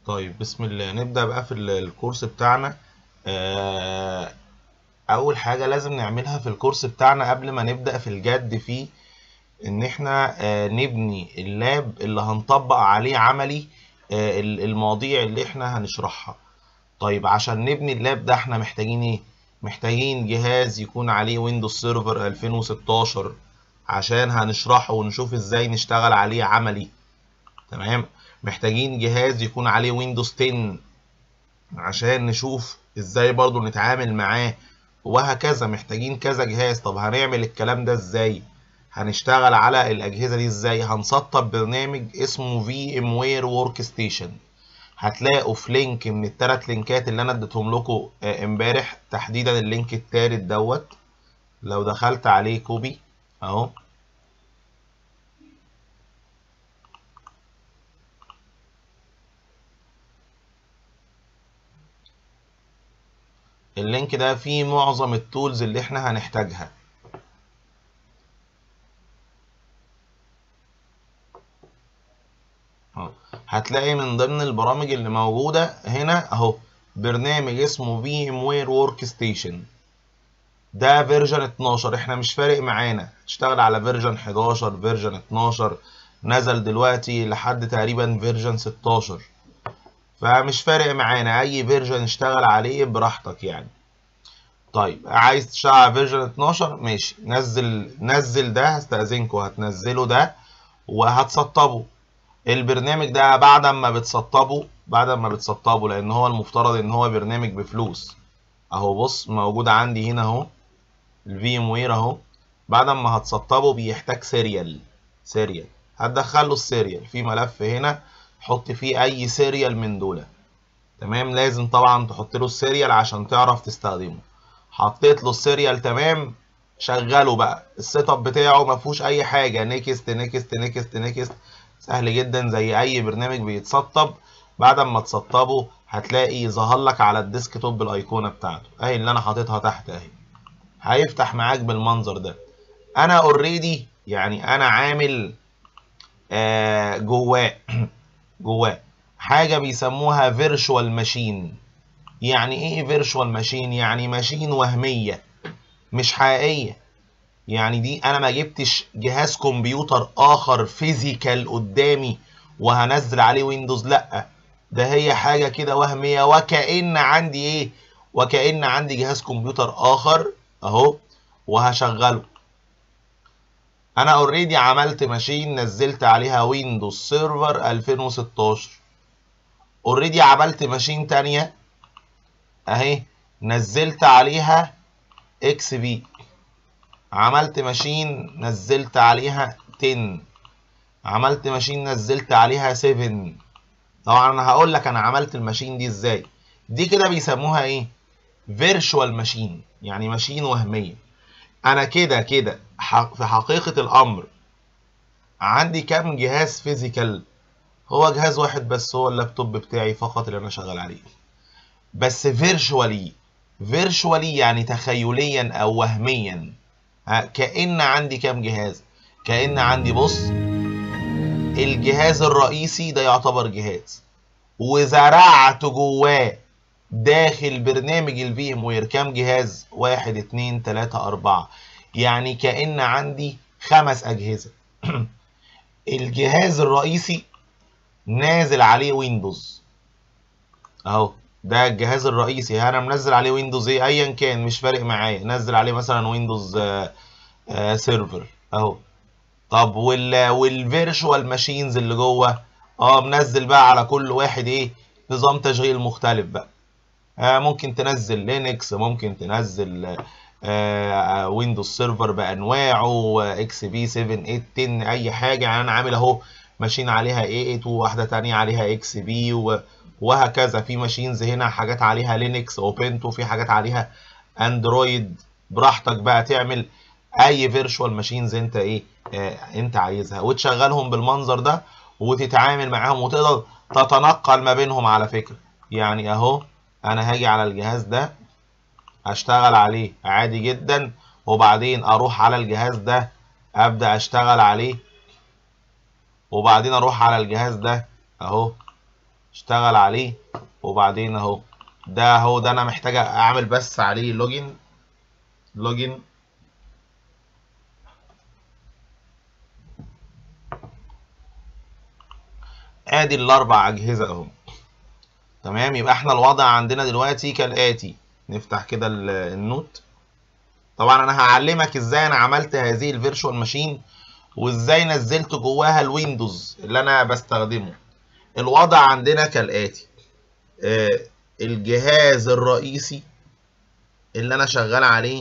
طيب بسم الله نبدأ بقى في ال- الكورس بتاعنا آه، أول حاجة لازم نعملها في الكورس بتاعنا قبل ما نبدأ في الجد فيه إن إحنا آه، نبني اللاب اللي هنطبق عليه عملي آه، ال- المواضيع اللي إحنا هنشرحها طيب عشان نبني اللاب ده إحنا محتاجين إيه؟ محتاجين جهاز يكون عليه ويندوز سيرفر 2016 عشان هنشرحه ونشوف إزاي نشتغل عليه عملي تمام محتاجين جهاز يكون عليه ويندوز 10 عشان نشوف ازاي برضو نتعامل معاه وهكذا محتاجين كذا جهاز طب هنعمل الكلام ده ازاي هنشتغل على الاجهزه دي ازاي هنسطب برنامج اسمه في ام وير ورك ستيشن هتلاقوا في لينك من الثلاث لينكات اللي انا اديتهم لكم آه، امبارح تحديدا اللينك التالت دوت لو دخلت عليه كوبي اهو اللينك ده فيه معظم التولز اللي احنا هنحتاجها اهو. هتلاقي من ضمن البرامج اللي موجودة هنا اهو برنامج اسمه في ام وير ورك ستيشن ده فيرجن 12 احنا مش فارق معانا اشتغل على فيرجن 11 فيرجن 12 نزل دلوقتي لحد تقريبا فيرجن 16 فمش فارق معانا اي فيرجن اشتغل عليه براحتك يعني طيب عايز تشتغل على فيرجن 12 ماشي نزل نزل ده هستأذنكم هتنزله ده وهتسطبه البرنامج ده بعد ما بتسطبه بعد ما بتسطبه لان هو المفترض ان هو برنامج بفلوس اهو بص موجود عندي هنا اهو الفي ام وير اهو بعد ما هتسطبه بيحتاج سيريال سيريال هتدخله السيريال في ملف هنا حط فيه اي سيريال من دول تمام لازم طبعا تحط له السيريال عشان تعرف تستخدمه حطيت له السيريال تمام شغله بقى السيت اب بتاعه ما فيهوش اي حاجه نيكست نيكست نيكست نيكست سهل جدا زي اي برنامج بيتسطب بعد ما تسطبه هتلاقي ظهر لك على الديسك توب الايقونه بتاعته اهي اللي انا حاططها تحت اهي هيفتح معاك بالمنظر ده انا اوريدي يعني انا عامل آه جواه جواه حاجه بيسموها فيرتشوال ماشين يعني ايه فيرتشوال ماشين يعني ماشين وهميه مش حقيقيه يعني دي انا ما جبتش جهاز كمبيوتر اخر فيزيكال قدامي وهنزل عليه ويندوز لا ده هي حاجه كده وهميه وكأن عندي ايه وكأن عندي جهاز كمبيوتر اخر اهو وهشغله انا اوريدي عملت ماشين نزلت عليها ويندوز سيرفر 2016 اوريدي عملت ماشين تانية اهي نزلت عليها اكس بي عملت ماشين نزلت عليها 10 عملت ماشين نزلت عليها 7 طبعا انا هقول لك انا عملت الماشين دي ازاي دي كده بيسموها ايه فيرتشوال ماشين يعني ماشين وهميه انا كده كده ح- في حقيقه الامر عندي كام جهاز فيزيكال هو جهاز واحد بس هو اللابتوب بتاعي فقط اللي انا شغال عليه بس فيرتشوالي فيرتشوالي يعني تخيليا او وهميا ها، كأن عندي كام جهاز كأن عندي بص الجهاز الرئيسي ده يعتبر جهاز وزرعت جواه داخل برنامج الفي ام وير كام جهاز واحد اتنين تلاتة اربعة يعني كأن عندي خمس اجهزة الجهاز الرئيسي نازل عليه ويندوز اهو ده الجهاز الرئيسي انا منزل عليه ويندوز ايه ايا كان مش فارق معايا نزل عليه مثلا ويندوز آه، آه، سيرفر اهو طب وال والفيرشوال ماشينز اللي جوه اه منزل بقى على كل واحد ايه نظام تشغيل مختلف بقى آه ممكن تنزل لينكس ممكن تنزل آه ويندوز سيرفر بانواعه اكس بي 7 8 10 اي حاجه يعني انا عامل اهو ماشين عليها اي 8 وواحده تانية عليها اكس بي وهكذا في ماشينز هنا حاجات عليها لينكس اوبنتو في حاجات عليها اندرويد براحتك بقى تعمل اي فيرتشوال ماشينز انت ايه آه انت عايزها وتشغلهم بالمنظر ده وتتعامل معاهم وتقدر تتنقل ما بينهم على فكره يعني اهو انا هاجي على الجهاز ده اشتغل عليه عادي جدا وبعدين اروح على الجهاز ده ابدا اشتغل عليه وبعدين اروح على الجهاز ده اهو اشتغل عليه وبعدين اهو ده اهو ده انا محتاج اعمل بس عليه لوجن لوجن ادي الاربع اجهزه اهو تمام يبقى احنا الوضع عندنا دلوقتي كالاتي نفتح كده النوت طبعا انا هعلمك ازاي انا عملت هذه الفيرتشوال ماشين وازاي نزلت جواها الويندوز اللي انا بستخدمه الوضع عندنا كالاتي آه الجهاز الرئيسي اللي انا شغال عليه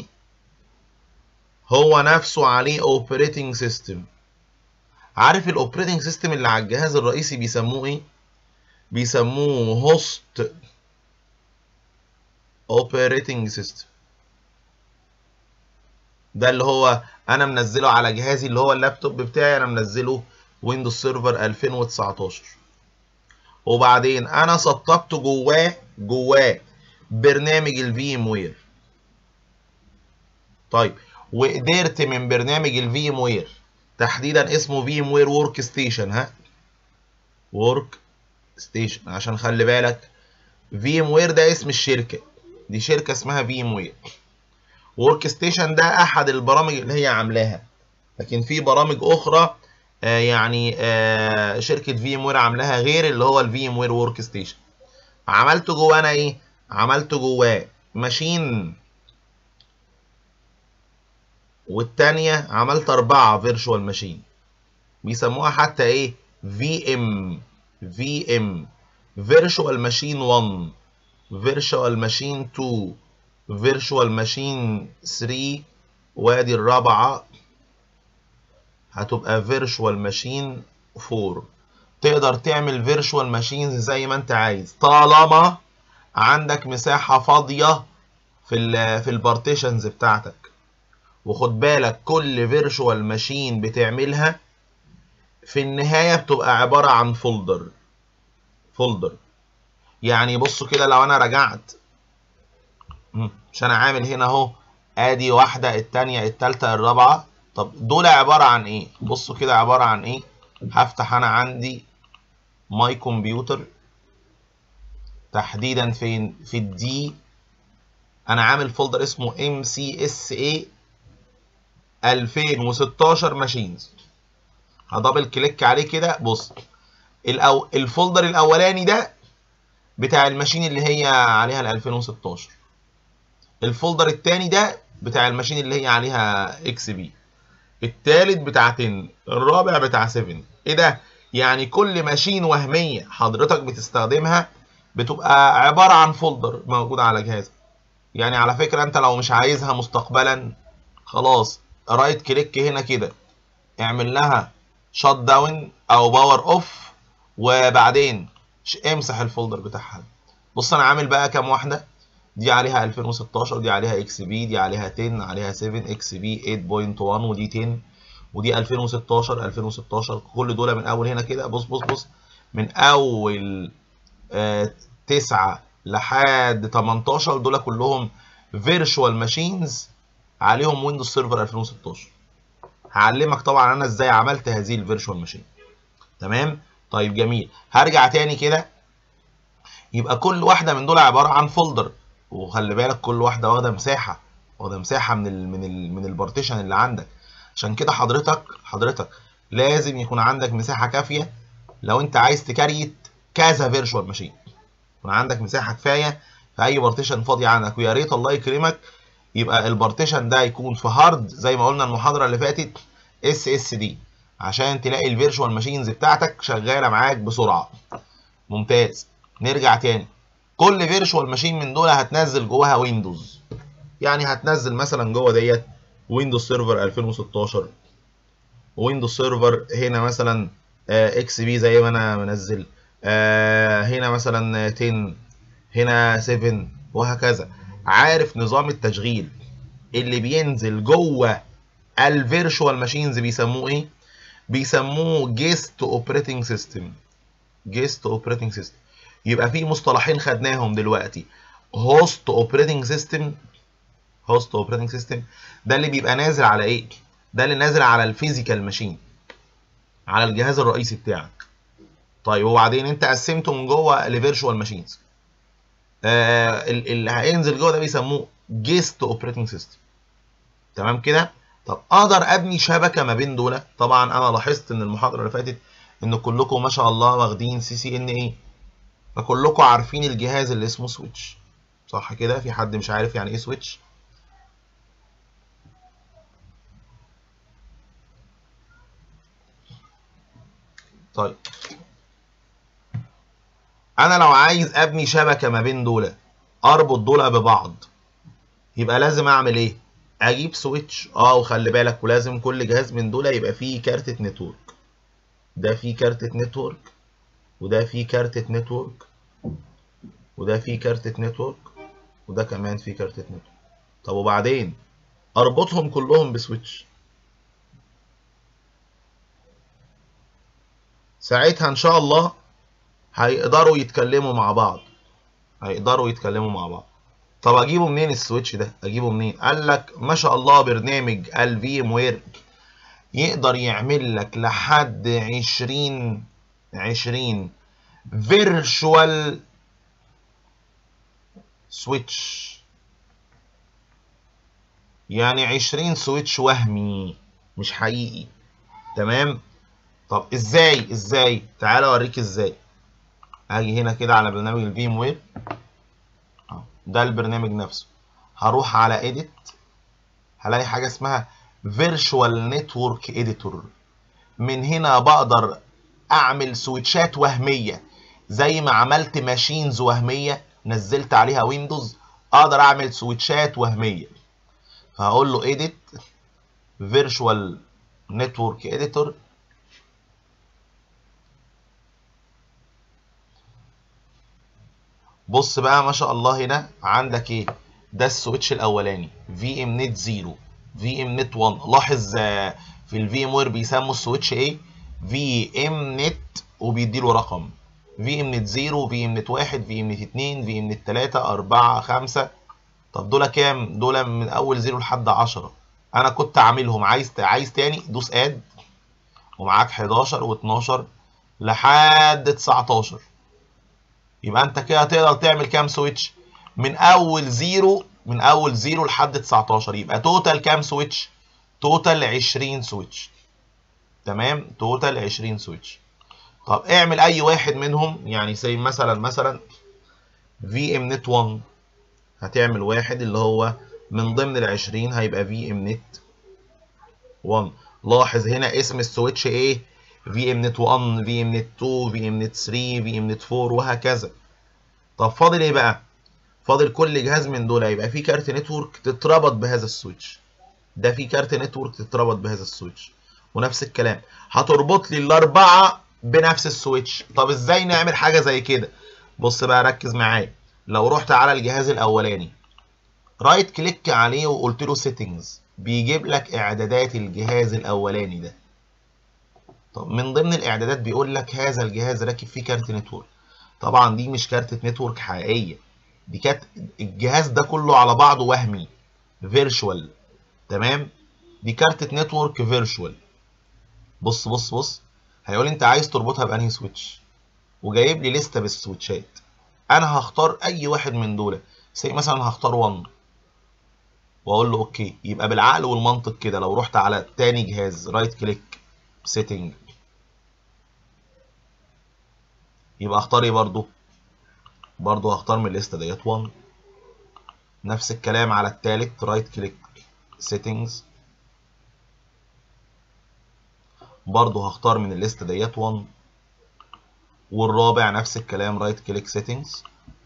هو نفسه عليه اوبريتنج سيستم عارف الاوبريتنج سيستم اللي على الجهاز الرئيسي بيسموه ايه بيسموه هوست اوبريتنج سيستم ده اللي هو انا منزله على جهازي اللي هو اللابتوب بتاعي انا منزله ويندوز سيرفر 2019 وبعدين انا سطبت جواه جواه برنامج الفيم وير طيب وقدرت من برنامج الفيم وير تحديدا اسمه فيم وير ورك ستيشن ها ورك ستيشن عشان خلي بالك فيم وير ده اسم الشركه دي شركه اسمها فيم وير ورك ستيشن ده احد البرامج اللي هي عاملاها لكن في برامج اخرى آه يعني آه شركه فيم وير عاملاها غير اللي هو الفيم وير ورك ستيشن عملت جواه انا ايه عملت جواه ماشين والتانية عملت أربعة فيرتشوال ماشين بيسموها حتى إيه في ام في ام فيرتشوال ماشين 1 فيرتشوال ماشين 2 فيرتشوال ماشين 3 وادي الرابعة هتبقى فيرتشوال ماشين 4 تقدر تعمل فيرتشوال ماشينز زي ما انت عايز طالما عندك مساحة فاضية في ال في البارتيشنز بتاعتك وخد بالك كل فيرتشوال ماشين بتعملها في النهاية بتبقى عبارة عن فولدر فولدر يعني بصوا كده لو انا رجعت مش انا عامل هنا اهو ادي واحدة التانية التالتة الرابعة طب دول عبارة عن ايه بصوا كده عبارة عن ايه هفتح انا عندي ماي كمبيوتر تحديدا فين في الدي انا عامل فولدر اسمه ام سي اس اي 2016 ماشينز هدبل كليك عليه كده بص الأو... الفولدر الاولاني ده بتاع الماشين اللي هي عليها ال 2016 الفولدر الثاني ده بتاع الماشين اللي هي عليها اكس بي الثالث بتاع 10 الرابع بتاع 7 ايه ده يعني كل ماشين وهميه حضرتك بتستخدمها بتبقى عباره عن فولدر موجود على جهازك يعني على فكره انت لو مش عايزها مستقبلا خلاص رايت كليك هنا كده اعمل لها شات داون او باور اوف وبعدين امسح الفولدر بتاعها بص انا عامل بقى كام واحده دي عليها 2016 دي عليها اكس بي دي عليها 10 عليها 7 اكس بي 8.1 ودي 10 ودي 2016 2016 كل دول من اول هنا كده بص بص بص من اول آه 9 لحد 18 دول كلهم فيرتشوال ماشينز عليهم ويندوز سيرفر 2016 هعلمك طبعا انا ازاي عملت هذه الفيرتشوال ماشين تمام طيب جميل هرجع تاني كده يبقى كل واحده من دول عباره عن فولدر وخلي بالك كل واحده واخده مساحه واخده مساحه من ال من ال من البارتيشن اللي عندك عشان كده حضرتك حضرتك لازم يكون عندك مساحه كافيه لو انت عايز تكريت كذا فيرتشوال ماشين يكون عندك مساحه كفايه في اي بارتيشن فاضي عندك ويا ريت الله يكرمك يبقى البارتيشن ده يكون في هارد زي ما قلنا المحاضره اللي فاتت اس اس دي عشان تلاقي الفيرتشوال ماشينز بتاعتك شغاله معاك بسرعه ممتاز نرجع تاني كل فيرتشوال ماشين من دول هتنزل جواها ويندوز يعني هتنزل مثلا جوه ديت ويندوز سيرفر 2016 ويندوز سيرفر هنا مثلا اكس بي زي ما انا منزل آه هنا مثلا 10 هنا 7 وهكذا عارف نظام التشغيل اللي بينزل جوه الفيرتشوال ماشينز بيسموه ايه بيسموه جيست اوبريتنج سيستم جيست اوبريتنج سيستم يبقى في مصطلحين خدناهم دلوقتي هوست اوبريتنج سيستم هوست اوبريتنج سيستم ده اللي بيبقى نازل على ايه ده اللي نازل على الفيزيكال ماشين على الجهاز الرئيسي بتاعك طيب وبعدين انت قسمته من جوه لفيرشوال ماشينز آه اللي هينزل جوه ده بيسموه جيست اوبريتنج سيستم تمام كده طب اقدر ابني شبكه ما بين دول طبعا انا لاحظت ان المحاضره اللي فاتت ان كلكم ما شاء الله واخدين سي سي ان اي فكلكم عارفين الجهاز اللي اسمه سويتش صح كده في حد مش عارف يعني ايه سويتش طيب انا لو عايز ابني شبكه ما بين دول اربط دول ببعض يبقى لازم اعمل ايه اجيب سويتش اه وخلي بالك ولازم كل جهاز من دول يبقى فيه كارتة نتورك ده فيه كارتة نتورك وده فيه كارتة نتورك وده فيه كارتة نتورك وده كمان فيه كارتة نتورك طب وبعدين اربطهم كلهم بسويتش ساعتها ان شاء الله هيقدروا يتكلموا مع بعض هيقدروا يتكلموا مع بعض طب اجيبه منين السويتش ده اجيبه منين قال لك ما شاء الله برنامج الفيم وير يقدر يعمل لك لحد 20 20 فيرتشوال سويتش يعني 20 سويتش وهمي مش حقيقي تمام طب ازاي ازاي تعال اوريك ازاي اجي هنا كده على برنامج الفيم وير ده البرنامج نفسه هروح على ايديت هلاقي حاجه اسمها فيرتشوال نتورك اديتور من هنا بقدر اعمل سويتشات وهميه زي ما عملت ماشينز وهميه نزلت عليها ويندوز اقدر اعمل سويتشات وهميه فهقول له ايديت فيرتشوال نتورك اديتور بص بقى ما شاء الله هنا عندك ايه ده السويتش الاولاني في ام نت 0 في ام نت 1 لاحظ في الفي ام وير بيسموا السويتش ايه في ام نت وبيدي له رقم في ام نت 0 في ام نت 1 في ام نت 2 في ام نت 3 4 5 طب دول كام دول من اول 0 لحد 10 انا كنت عاملهم عايز عايز تاني دوس اد ومعاك 11 و12 لحد 19 يبقى انت كده تقدر تعمل كام سويتش من اول زيرو من اول زيرو لحد 19 يبقى توتال كام سويتش توتال 20 سويتش تمام توتال 20 سويتش طب اعمل اي واحد منهم يعني زي مثلا مثلا في ام نت 1 هتعمل واحد اللي هو من ضمن ال 20 هيبقى في ام نت 1 لاحظ هنا اسم السويتش ايه في ام نت 1 في ام نت 2 في ام نت 3 في ام نت 4 وهكذا طب فاضل ايه بقى فاضل كل جهاز من دول هيبقى فيه كارت نتورك تتربط بهذا السويتش ده فيه كارت نتورك تتربط بهذا السويتش ونفس الكلام هتربط لي الاربعه بنفس السويتش طب ازاي نعمل حاجه زي كده بص بقى ركز معايا لو رحت على الجهاز الاولاني رايت كليك عليه وقلت له سيتنجز بيجيب لك اعدادات الجهاز الاولاني ده طب من ضمن الاعدادات بيقول لك هذا الجهاز راكب فيه كارت نتورك طبعا دي مش كارتة نتورك حقيقية دي كانت الجهاز ده كله على بعضه وهمي فيرشوال تمام دي كارتة نتورك فيرشوال بص بص بص هيقول انت عايز تربطها بانهي سويتش وجايب لي لسته بالسويتشات انا هختار اي واحد من دول زي مثلا هختار 1 واقول له اوكي يبقى بالعقل والمنطق كده لو رحت على تاني جهاز رايت كليك سيتنج يبقى اختار ايه برضو برضو هختار من الليسته ديت 1 نفس الكلام على التالت رايت كليك سيتنجز برضو هختار من الليسته ديت 1 والرابع نفس الكلام رايت كليك سيتنجز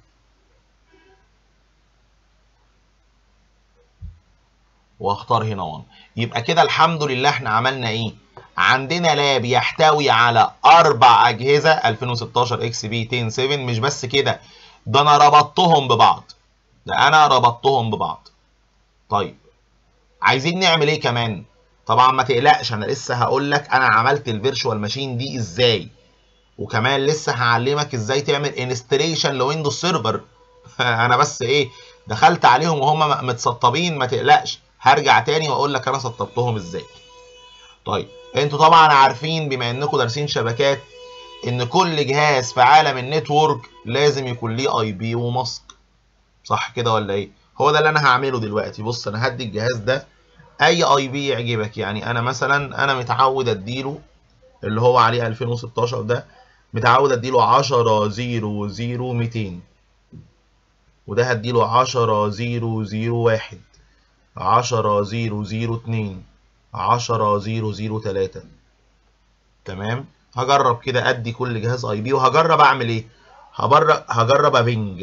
واختار هنا 1 يبقى كده الحمد لله احنا عملنا ايه عندنا لاب يحتوي على اربع اجهزه 2016 اكس بي 10 7 مش بس كده ده انا ربطتهم ببعض ده انا ربطتهم ببعض طيب عايزين نعمل ايه كمان طبعا ما تقلقش انا لسه هقول لك انا عملت الفيرتشوال ماشين دي ازاي وكمان لسه هعلمك ازاي تعمل انستليشن لويندوز سيرفر انا بس ايه دخلت عليهم وهم متسطبين ما تقلقش هرجع تاني واقول لك انا سطبتهم ازاي طيب انتوا طبعا عارفين بما انكم دارسين شبكات ان كل جهاز في عالم النتورك لازم يكون ليه اي بي وماسك صح كده ولا ايه هو ده اللي انا هعمله دلوقتي بص انا هدي الجهاز ده اي اي بي يعجبك يعني انا مثلا انا متعود اديله اللي هو عليه 2016 ده متعود اديله 10 0 0 200 وده هديله 10 0 0 1 10 0 0 2 10 0 0 3 تمام هجرب كده ادي كل جهاز اي بي وهجرب اعمل ايه هجرب هجرب ابنج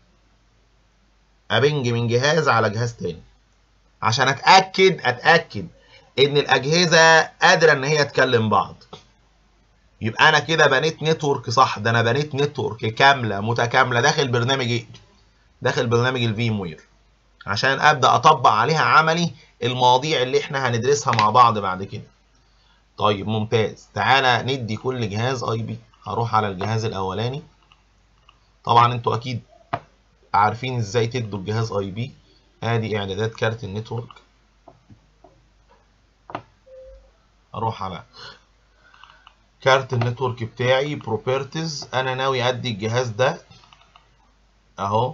ابنج من جهاز على جهاز تاني عشان اتاكد اتاكد ان الاجهزه قادره ان هي تكلم بعض يبقى انا كده بنيت نتورك صح ده انا بنيت نتورك كامله متكامله داخل برنامج ايه داخل برنامج الفيم وير عشان ابدا اطبق عليها عملي المواضيع اللي احنا هندرسها مع بعض بعد كده طيب ممتاز تعالى ندي كل جهاز اي بي هروح على الجهاز الاولاني طبعا انتوا اكيد عارفين ازاي تدوا الجهاز اي بي ادي اعدادات كارت النتورك اروح على كارت النتورك بتاعي بروبرتيز انا ناوي ادي الجهاز ده اهو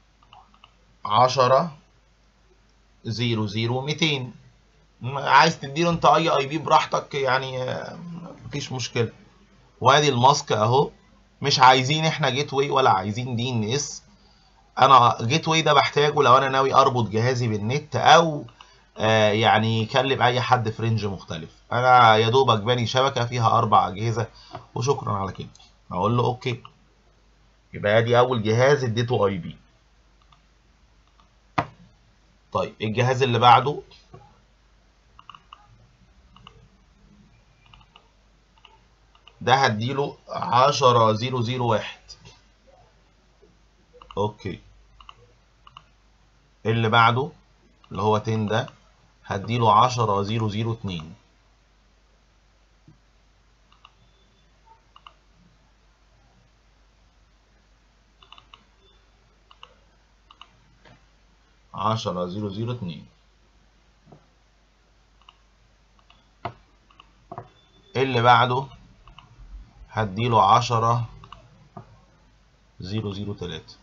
عشرة زيرو زيرو ميتين عايز تديله انت اي اي بي براحتك يعني مفيش مشكلة وادي الماسك اهو مش عايزين احنا جيت واي ولا عايزين دي ان اس انا جيت واي ده بحتاجه لو انا ناوي اربط جهازي بالنت او آه يعني يكلم اي حد في رينج مختلف انا يا دوبك باني شبكه فيها اربع اجهزه وشكرا على كده اقول له اوكي يبقى ادي اول جهاز اديته اي بي طيب الجهاز اللي بعده ده هديله عشرة زيرو زيرو واحد اوكي اللي بعده اللي هو 10 ده هديله عشرة زيرو زيرو اتنين عشرة زيرو زيرو اتنين اللي بعده هديله عشرة زيرو زيرو تلاتة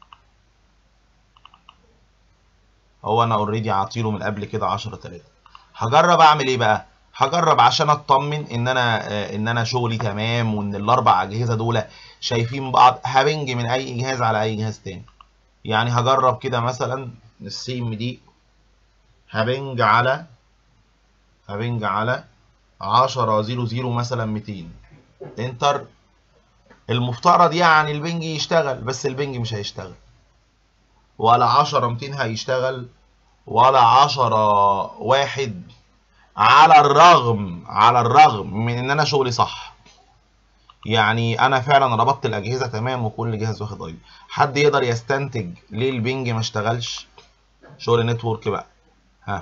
هو انا اوريدي عاطيله من قبل كده عشرة تلاتة هجرب اعمل ايه بقى هجرب عشان اطمن ان انا آه ان انا شغلي تمام وان الاربع اجهزه دول شايفين بعض هبنج من اي جهاز على اي جهاز تاني يعني هجرب كده مثلا السيم دي هبنج على هبنج على عشرة زيرو زيرو مثلا ميتين انتر المفترض يعني البنج يشتغل بس البنج مش هيشتغل ولا عشرة ميتين هيشتغل ولا عشرة واحد على الرغم على الرغم من ان انا شغلي صح يعني انا فعلا ربطت الاجهزه تمام وكل جهاز واخد اي حد يقدر يستنتج ليه البنج ما اشتغلش شغل نتورك بقى ها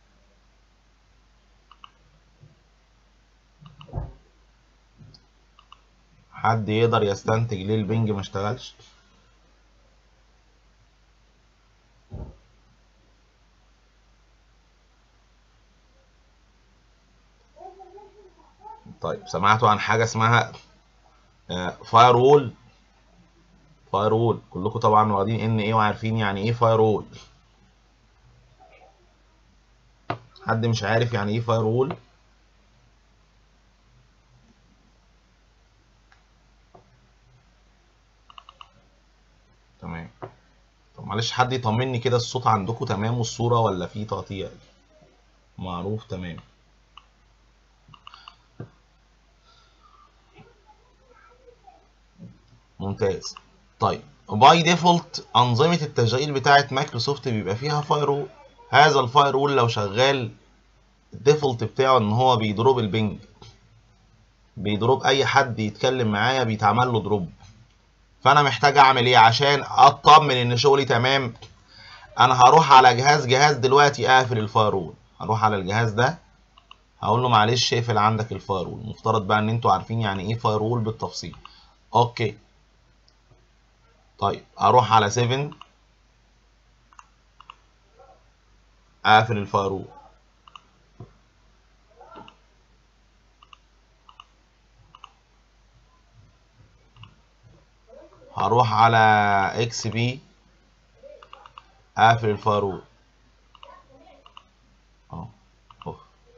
حد يقدر يستنتج ليه البنج ما اشتغلش طيب سمعتوا عن حاجه اسمها فاير وول فاير وول كلكم طبعا واخدين ان ايه وعارفين يعني ايه فاير وول حد مش عارف يعني ايه فاير وول تمام طب معلش حد يطمني كده الصوت عندكم تمام والصوره ولا في تقطيع معروف تمام ممتاز طيب باي ديفولت انظمه التشغيل بتاعه مايكروسوفت بيبقى فيها فاير وول هذا الفاير وول لو شغال الديفولت بتاعه ان هو بيضرب البنج بيضرب اي حد يتكلم معايا بيتعمل له دروب فانا محتاج اعمل ايه عشان اطمن ان شغلي تمام انا هروح على جهاز جهاز دلوقتي اقفل الفاير وول هروح على الجهاز ده هقول له معلش اقفل عندك الفاير وول المفترض بقى ان انتوا عارفين يعني ايه فاير وول بالتفصيل اوكي طيب اروح على 7 اقفل الفاير وول هروح على اكس بي اقفل الفايرول اهو أهو.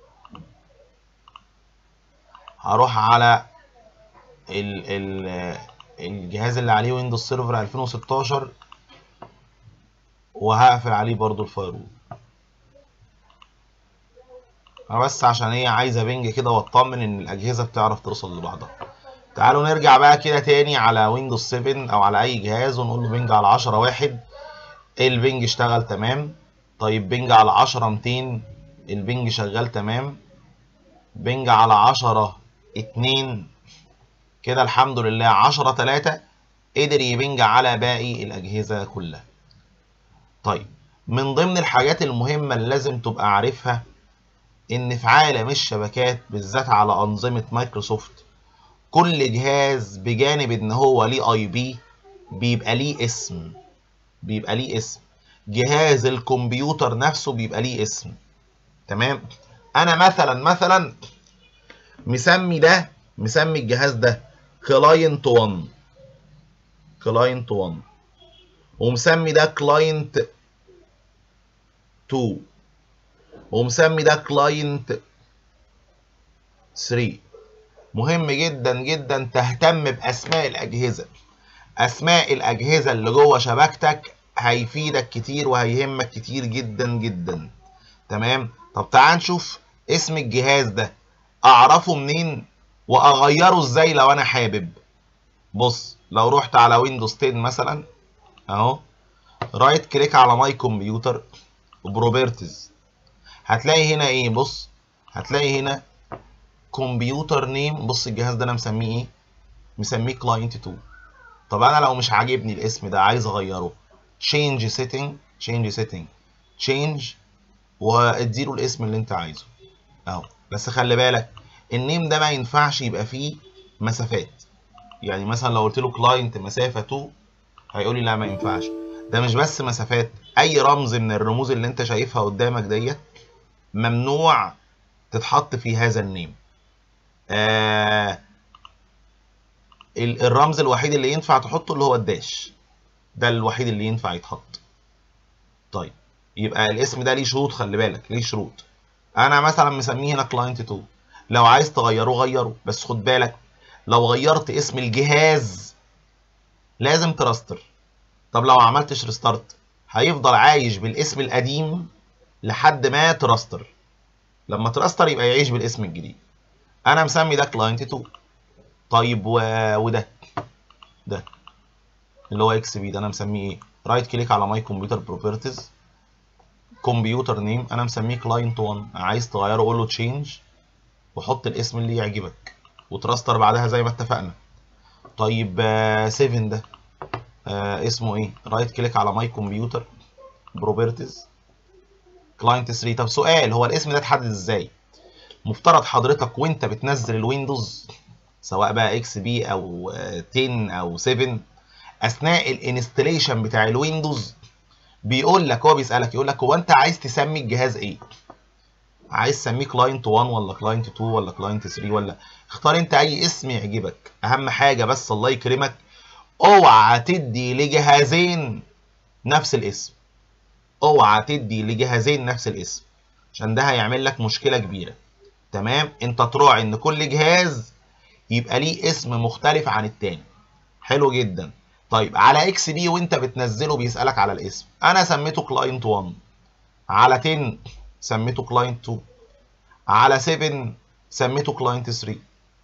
هروح على ال ال الجهاز اللي عليه ويندوز سيرفر 2016 وهقفل عليه برضو الفايرول بس عشان هي عايزه بنج كده واطمن ان الاجهزه بتعرف توصل لبعضها تعالوا نرجع بقى كده تاني على ويندوز 7 او على اي جهاز ونقول له بنج على 10 واحد البنج اشتغل تمام طيب بنج على 10 200 البنج شغال تمام بنج على 10 2 كده الحمد لله 10 3 قدر يبنج على باقي الاجهزه كلها طيب من ضمن الحاجات المهمه اللي لازم تبقى عارفها ان في عالم الشبكات بالذات على انظمه مايكروسوفت كل جهاز بجانب ان هو ليه اي بي بيبقى ليه اسم بيبقى ليه اسم جهاز الكمبيوتر نفسه بيبقى ليه اسم تمام انا مثلا مثلا مسمي ده مسمي الجهاز ده كلاينت 1 كلاينت 1 ومسمي ده كلاينت 2 ومسمي ده كلاينت 3 مهم جدا جدا تهتم باسماء الاجهزه اسماء الاجهزه اللي جوه شبكتك هيفيدك كتير وهيهمك كتير جدا جدا تمام طب تعال نشوف اسم الجهاز ده اعرفه منين واغيره ازاي لو انا حابب بص لو رحت على ويندوز 10 مثلا اهو رايت كليك على ماي كمبيوتر وبروبرتيز هتلاقي هنا ايه بص هتلاقي هنا كمبيوتر نيم بص الجهاز ده انا مسميه ايه مسميه كلاينت 2 طب انا لو مش عاجبني الاسم ده عايز اغيره change setting change setting change واديله الاسم اللي انت عايزه اهو بس خلي بالك النيم ده ما ينفعش يبقى فيه مسافات يعني مثلا لو قلت له كلاينت مسافه 2 هيقول لي لا ما ينفعش ده مش بس مسافات اي رمز من الرموز اللي انت شايفها قدامك ديت ممنوع تتحط في هذا النيم آه الرمز الوحيد اللي ينفع تحطه اللي هو الداش ده الوحيد اللي ينفع يتحط طيب يبقى الاسم ده ليه شروط خلي بالك ليه شروط انا مثلا مسميه هنا كلاينت 2 لو عايز تغيره غيره بس خد بالك لو غيرت اسم الجهاز لازم تراستر طب لو عملتش ريستارت هيفضل عايش بالاسم القديم لحد ما تراستر لما تراستر يبقى يعيش بالاسم الجديد انا مسمي ده كلاينت 2 طيب و... وده ده اللي هو اكس بي ده انا مسميه ايه رايت كليك على ماي كمبيوتر بروبرتيز كمبيوتر نيم انا مسميه كلاينت 1 عايز تغيره قول له تشينج وحط الاسم اللي يعجبك وتراستر بعدها زي ما اتفقنا طيب 7 ده آه اسمه ايه رايت كليك على ماي كمبيوتر بروبرتيز كلاينت 3 طب سؤال هو الاسم ده اتحدد ازاي مفترض حضرتك وانت بتنزل الويندوز سواء بقى اكس بي او 10 او 7 اثناء الانستليشن بتاع الويندوز بيقول لك هو بيسالك يقول لك هو انت عايز تسمي الجهاز ايه عايز تسميه كلاينت 1 ولا كلاينت 2 ولا كلاينت 3 ولا اختار انت اي اسم يعجبك اهم حاجه بس الله يكرمك اوعى تدي لجهازين نفس الاسم اوعى تدي لجهازين نفس الاسم عشان ده هيعمل لك مشكله كبيره تمام انت تراعي ان كل جهاز يبقى ليه اسم مختلف عن التاني حلو جدا طيب على اكس بي وانت بتنزله بيسالك على الاسم انا سميته كلاينت 1 على 10 سميته كلاينت 2 على 7 سميته كلاينت 3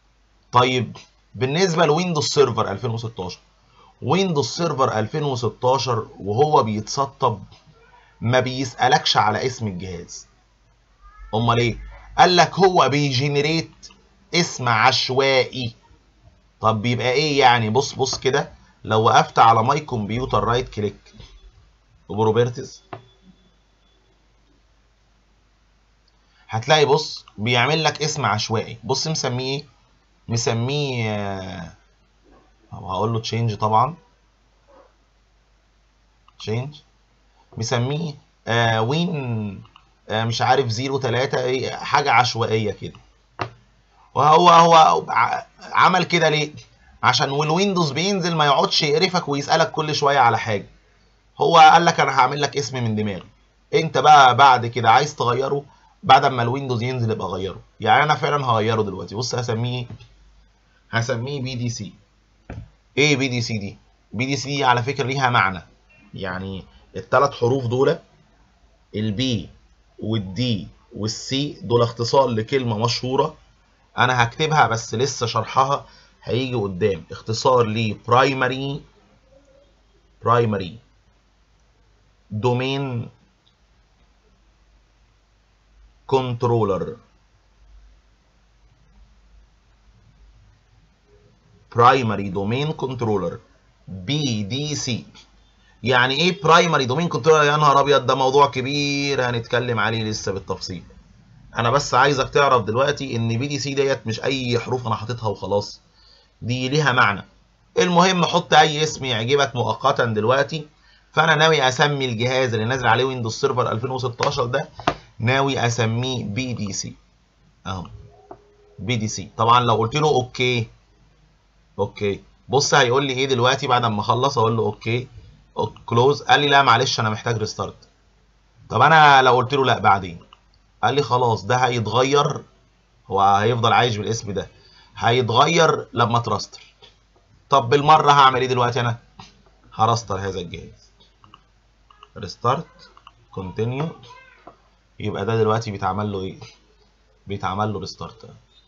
طيب بالنسبه لويندوز سيرفر 2016 ويندوز سيرفر 2016 وهو بيتسطب ما بيسالكش على اسم الجهاز امال ايه قال لك هو بيجنريت اسم عشوائي طب بيبقى ايه يعني بص بص كده لو وقفت على ماي كمبيوتر رايت كليك وبروبرتيز هتلاقي بص بيعمل لك اسم عشوائي بص مسميه ايه مسميه هقول له تشينج طبعا تشينج مسميه آه وين آه مش عارف 03 ايه حاجه عشوائيه كده وهو هو عمل كده ليه عشان والويندوز بينزل ما يقعدش يقرفك ويسالك كل شويه على حاجه هو قال لك انا هعمل لك اسم من دماغي انت بقى بعد كده عايز تغيره بعد ما الويندوز ينزل يبقى غيره يعني انا فعلا هغيره دلوقتي بص هسميه ايه هسميه بي دي سي ايه بي دي سي دي بي دي سي دي على فكره ليها معنى يعني الثلاث حروف دول البي والدي والسي دول اختصار لكلمه مشهوره انا هكتبها بس لسه شرحها هيجي قدام اختصار ل primary primary domain controller primary domain controller BDC يعني ايه برايمري دومين كنترولر يا نهار ابيض ده موضوع كبير هنتكلم عليه لسه بالتفصيل انا بس عايزك تعرف دلوقتي ان بي دي سي ديت مش اي حروف انا حاططها وخلاص دي ليها معنى المهم حط اي اسم يعجبك مؤقتا دلوقتي فانا ناوي اسمي الجهاز اللي نازل عليه ويندوز سيرفر 2016 ده ناوي اسميه بي دي سي اهو بي دي سي طبعا لو قلت له اوكي اوكي بص هيقول لي ايه دلوقتي بعد ما اخلص اقول له اوكي كلوز قال لي لا معلش انا محتاج ريستارت طب انا لو قلت له لا بعدين قال لي خلاص ده هيتغير هو هيفضل عايش بالاسم ده هيتغير لما تراستر طب بالمره هعمل ايه دلوقتي انا هراستر هذا الجهاز ريستارت كونتينيو يبقى ده دلوقتي بيتعمل له ايه بيتعمل له ريستارت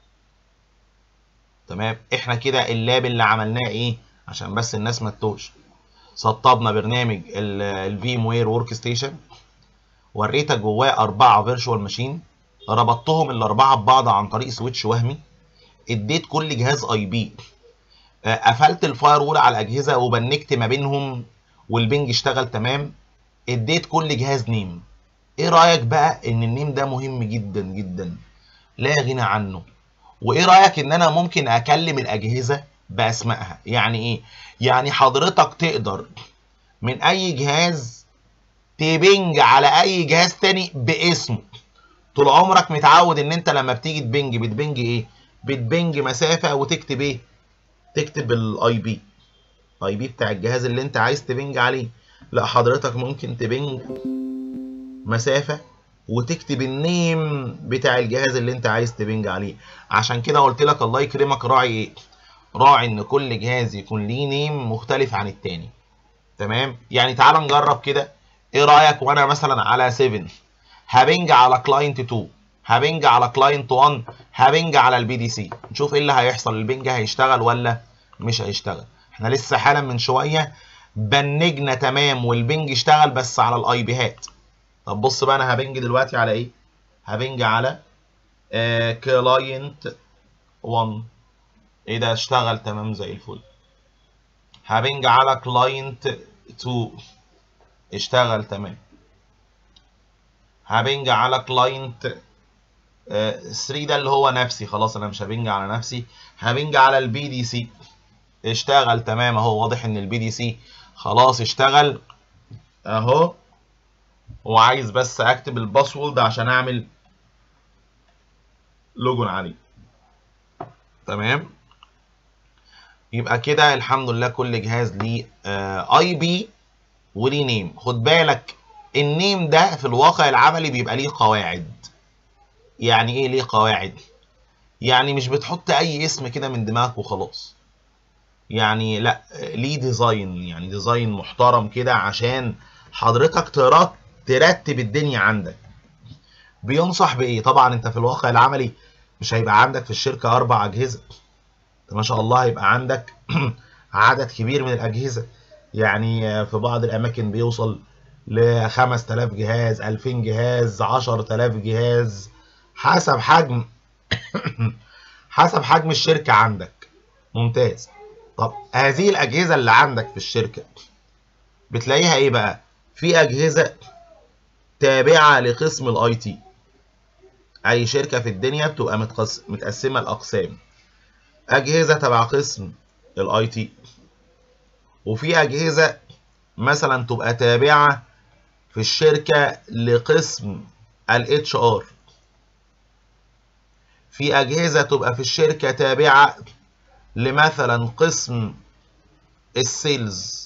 تمام احنا كده اللاب اللي عملناه ايه عشان بس الناس ما تتوهش سطبنا برنامج الفيم وير ورك ستيشن وريتك جواه أربعة فيرتشوال ماشين ربطتهم الأربعة ببعض عن طريق سويتش وهمي اديت كل جهاز اي بي قفلت الفاير وول على الأجهزة وبنكت ما بينهم والبنج اشتغل تمام اديت كل جهاز نيم ايه رأيك بقى ان النيم ده مهم جدا جدا لا غنى عنه وايه رأيك ان انا ممكن اكلم الأجهزة بأسمائها يعني ايه يعني حضرتك تقدر من اي جهاز تبنج على اي جهاز تاني باسمه طول عمرك متعود ان انت لما بتيجي تبنج بتبنج ايه بتبنج مسافه وتكتب ايه تكتب الاي بي اي بي بتاع الجهاز اللي انت عايز تبنج عليه لا حضرتك ممكن تبنج مسافه وتكتب النيم بتاع الجهاز اللي انت عايز تبنج عليه عشان كده قلت لك الله يكرمك راعي ايه راعي ان كل جهاز يكون ليه نيم مختلف عن التاني تمام يعني تعال نجرب كده ايه رايك وانا مثلا على 7 هبنج على كلاينت 2 هبنج على كلاينت 1 هبنج على البي دي سي نشوف ايه اللي هيحصل البنج هيشتغل ولا مش هيشتغل احنا لسه حالا من شويه بنجنا تمام والبنج اشتغل بس على الاي بيهات طب بص بقى انا هبنج دلوقتي على ايه هبنج على آه كلاينت 1 ايه ده اشتغل تمام زي الفل هبنج على كلاينت 2 اشتغل تمام هبنج على كلاينت 3 ده اللي هو نفسي خلاص انا مش هبنج على نفسي هبنج على البي دي سي اشتغل تمام اهو واضح ان البي دي سي خلاص اشتغل اهو وعايز بس اكتب الباسورد عشان اعمل لوجون عليه تمام يبقى كده الحمد لله كل جهاز ليه اي بي وليه نيم خد بالك النيم ده في الواقع العملي بيبقى ليه قواعد يعني ايه ليه قواعد يعني مش بتحط اي اسم كده من دماغك وخلاص يعني لا ليه ديزاين يعني ديزاين محترم كده عشان حضرتك ترتب الدنيا عندك بينصح بايه طبعا انت في الواقع العملي مش هيبقى عندك في الشركه اربع اجهزه ما شاء الله هيبقى عندك عدد كبير من الاجهزه يعني في بعض الاماكن بيوصل ل 5000 جهاز 2000 جهاز 10000 جهاز حسب حجم حسب حجم الشركه عندك ممتاز طب هذه الاجهزه اللي عندك في الشركه بتلاقيها ايه بقى في اجهزه تابعه لقسم الاي تي اي شركه في الدنيا بتبقى متقسمه لاقسام اجهزه تبع قسم الاي تي وفي اجهزه مثلا تبقى تابعه في الشركه لقسم الاتش ار في اجهزه تبقى في الشركه تابعه لمثلا قسم السيلز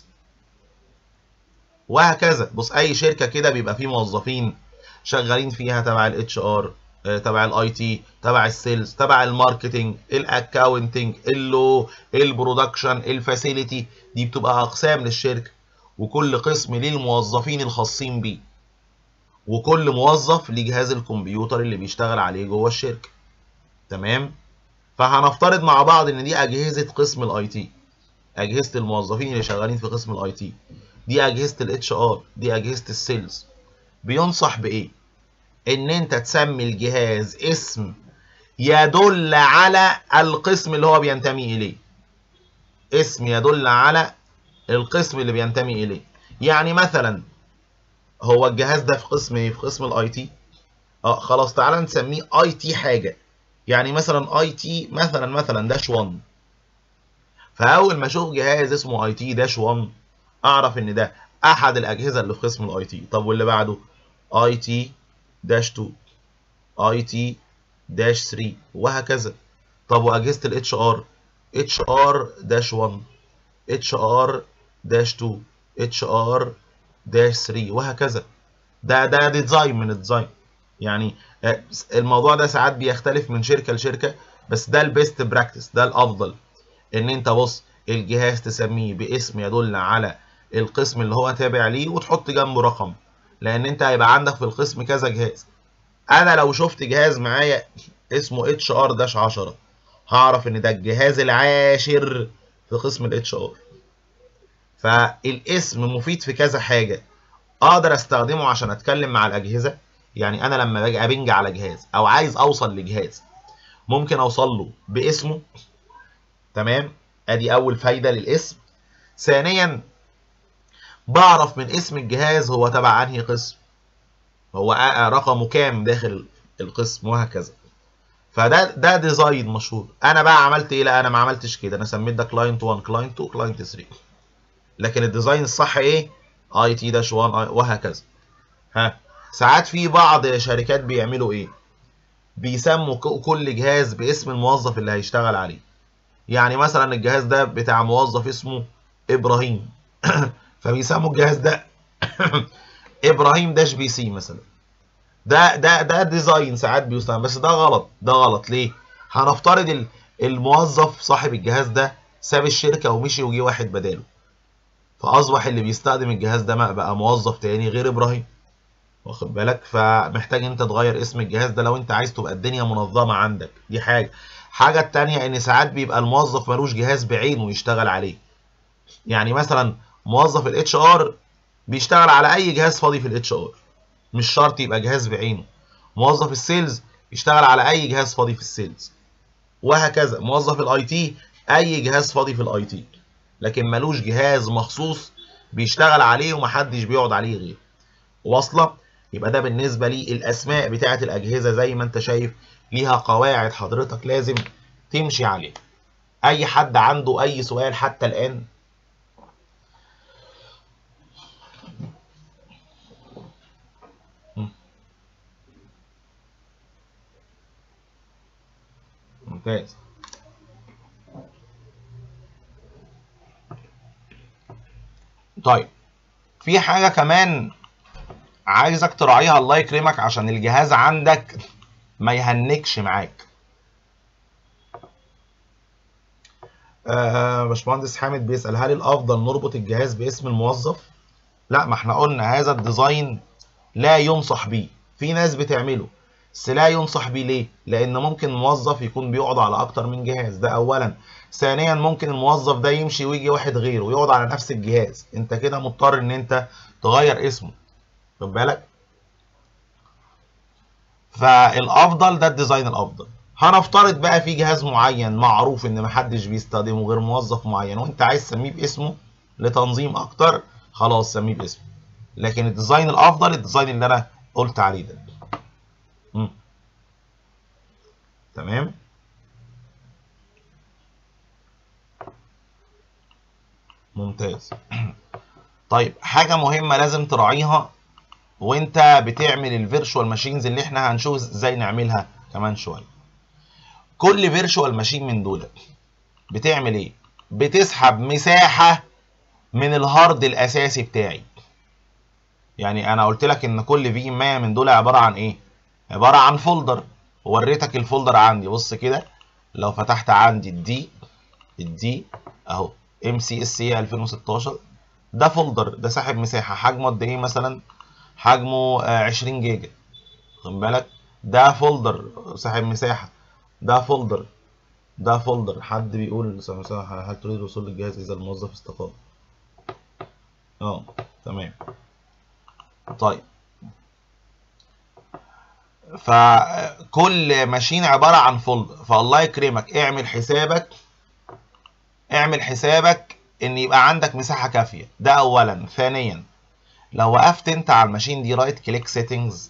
وهكذا بص اي شركه كده بيبقى فيه موظفين شغالين فيها تبع الاتش ار تبع الاي تي تبع السيلز تبع الماركتنج الاكاونتنج اللو البرودكشن الفاسيلتي دي بتبقى اقسام للشركه وكل قسم ليه الموظفين الخاصين بيه وكل موظف ليه جهاز الكمبيوتر اللي بيشتغل عليه جوه الشركه تمام فهنفترض مع بعض ان دي اجهزه قسم الاي تي اجهزه الموظفين اللي شغالين في قسم الاي تي دي اجهزه الاتش ار دي اجهزه السيلز بينصح بايه ان انت تسمي الجهاز اسم يدل على القسم اللي هو بينتمي اليه اسم يدل على القسم اللي بينتمي اليه يعني مثلا هو الجهاز ده في قسم ايه في قسم الاي تي اه خلاص تعالى نسميه اي تي حاجه يعني مثلا اي تي مثلا مثلا داش 1 فاول ما اشوف جهاز اسمه اي تي داش 1 اعرف ان ده احد الاجهزه اللي في قسم الاي تي طب واللي بعده اي تي داش 2 اي تي داش 3 وهكذا طب واجهزه الاتش ار اتش ار داش 1 اتش ار داش 2 اتش ار داش 3 وهكذا ده ده ديزاين من الديزاين يعني الموضوع ده ساعات بيختلف من شركه لشركه بس ده البيست براكتس ده الافضل ان انت بص الجهاز تسميه باسم يدل على القسم اللي هو تابع ليه وتحط جنبه رقم لان انت هيبقى عندك في القسم كذا جهاز انا لو شفت جهاز معايا اسمه اتش ار داش 10 هعرف ان ده الجهاز العاشر في قسم الاتش ار فالاسم مفيد في كذا حاجه اقدر استخدمه عشان اتكلم مع الاجهزه يعني انا لما باجي ابنج على جهاز او عايز اوصل لجهاز ممكن اوصل له باسمه تمام ادي اول فايده للاسم ثانيا بعرف من اسم الجهاز هو تبع انهي قسم هو رقمه كام داخل القسم وهكذا فده ده ديزاين مشهور انا بقى عملت ايه لا انا ما عملتش كده انا سميت ده كلاينت 1 كلاينت 2 كلاينت 3 لكن الديزاين الصح ايه اي تي داش 1 وهكذا ها ساعات في بعض شركات بيعملوا ايه بيسموا كل جهاز باسم الموظف اللي هيشتغل عليه يعني مثلا الجهاز ده بتاع موظف اسمه ابراهيم فبيسموا الجهاز ده ابراهيم داش بي سي مثلا ده ده ده ديزاين ساعات بيستخدم بس ده غلط ده غلط ليه هنفترض الموظف صاحب الجهاز ده ساب الشركه ومشي وجي واحد بداله فاصبح اللي بيستخدم الجهاز ده بقى موظف تاني غير ابراهيم واخد بالك فمحتاج انت تغير اسم الجهاز ده لو انت عايز تبقى الدنيا منظمه عندك دي حاجه حاجه التانية ان ساعات بيبقى الموظف ملوش جهاز بعينه يشتغل عليه يعني مثلا موظف الاتش ار بيشتغل على اي جهاز فاضي في الاتش ار مش شرط يبقى جهاز بعينه موظف السيلز يشتغل على اي جهاز فاضي في السيلز وهكذا موظف الاي تي اي جهاز فاضي في الاي تي لكن ملوش جهاز مخصوص بيشتغل عليه ومحدش بيقعد عليه غيره واصله يبقى ده بالنسبه لي الاسماء بتاعه الاجهزه زي ما انت شايف ليها قواعد حضرتك لازم تمشي عليها اي حد عنده اي سؤال حتى الان ممتاز طيب في حاجة كمان عايزك تراعيها الله يكرمك عشان الجهاز عندك ما يهنكش معاك آه باشمهندس حامد بيسأل هل الأفضل نربط الجهاز باسم الموظف؟ لا ما احنا قلنا هذا الديزاين لا ينصح بيه في ناس بتعمله بس لا ينصح بيه ليه؟ لأن ممكن موظف يكون بيقعد على أكتر من جهاز ده أولا ثانيا ممكن الموظف ده يمشي ويجي واحد غيره ويقعد على نفس الجهاز انت كده مضطر ان انت تغير اسمه خد بالك فالافضل ده الديزاين الافضل هنفترض بقى في جهاز معين معروف ان محدش بيستخدمه غير موظف معين وانت عايز تسميه باسمه لتنظيم اكتر خلاص سميه باسمه لكن الديزاين الافضل الديزاين اللي انا قلت عليه ده مم. تمام ممتاز طيب حاجه مهمه لازم تراعيها وانت بتعمل الفيرشوال ماشينز اللي احنا هنشوف ازاي نعملها كمان شويه كل فيرشوال ماشين من دول بتعمل ايه بتسحب مساحه من الهارد الاساسي بتاعي يعني انا قلت لك ان كل في 100 من دول عباره عن ايه عباره عن فولدر وريتك الفولدر عندي بص كده لو فتحت عندي الدي الدي اهو ام سي اس اي 2016 ده فولدر ده ساحب مساحه حجمه قد ايه مثلا حجمه 20 جيجا خد بالك ده فولدر ساحب مساحه ده فولدر ده فولدر حد بيقول هل تريد الوصول للجهاز اذا الموظف استقال اه تمام طيب فكل ماشين عباره عن فولدر فالله يكرمك اعمل حسابك اعمل حسابك ان يبقى عندك مساحه كافيه ده اولا ثانيا لو وقفت انت على الماشين دي رايت كليك سيتنجز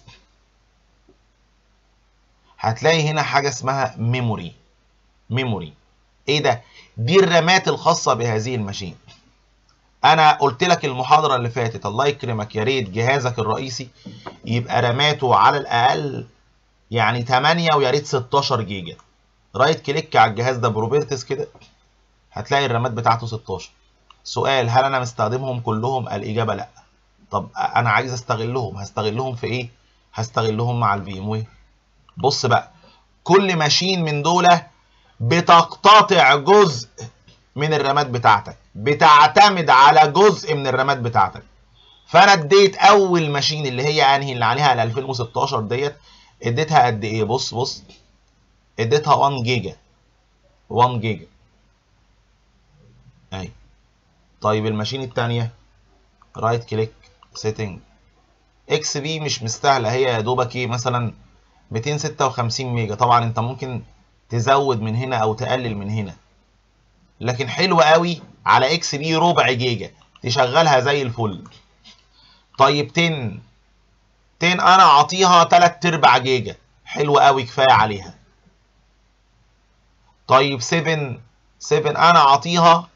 هتلاقي هنا حاجه اسمها ميموري ميموري ايه ده دي الرامات الخاصه بهذه الماشين انا قلت لك المحاضره اللي فاتت الله يكرمك يا ريت جهازك الرئيسي يبقى راماته على الاقل يعني 8 ويا ريت 16 جيجا رايت كليك على الجهاز ده بروبرتس كده هتلاقي الرامات بتاعته 16 سؤال هل انا مستخدمهم كلهم الاجابه لا طب انا عايز استغلهم هستغلهم في ايه هستغلهم مع الفيم وير بص بقى كل ماشين من دول بتقتطع جزء من الرامات بتاعتك بتعتمد على جزء من الرامات بتاعتك فانا اديت اول ماشين اللي هي انهي اللي عليها ال 2016 ديت اديتها قد ايه بص بص اديتها 1 جيجا 1 جيجا اهي طيب الماشين الثانيه رايت كليك سيتنج اكس بي مش مستاهله هي يا دوبك ايه مثلا 256 ميجا طبعا انت ممكن تزود من هنا او تقلل من هنا لكن حلوه قوي على اكس بي ربع جيجا تشغلها زي الفل طيب 10 10 انا اعطيها 3 ارباع جيجا حلوه قوي كفايه عليها طيب 7 7 انا اعطيها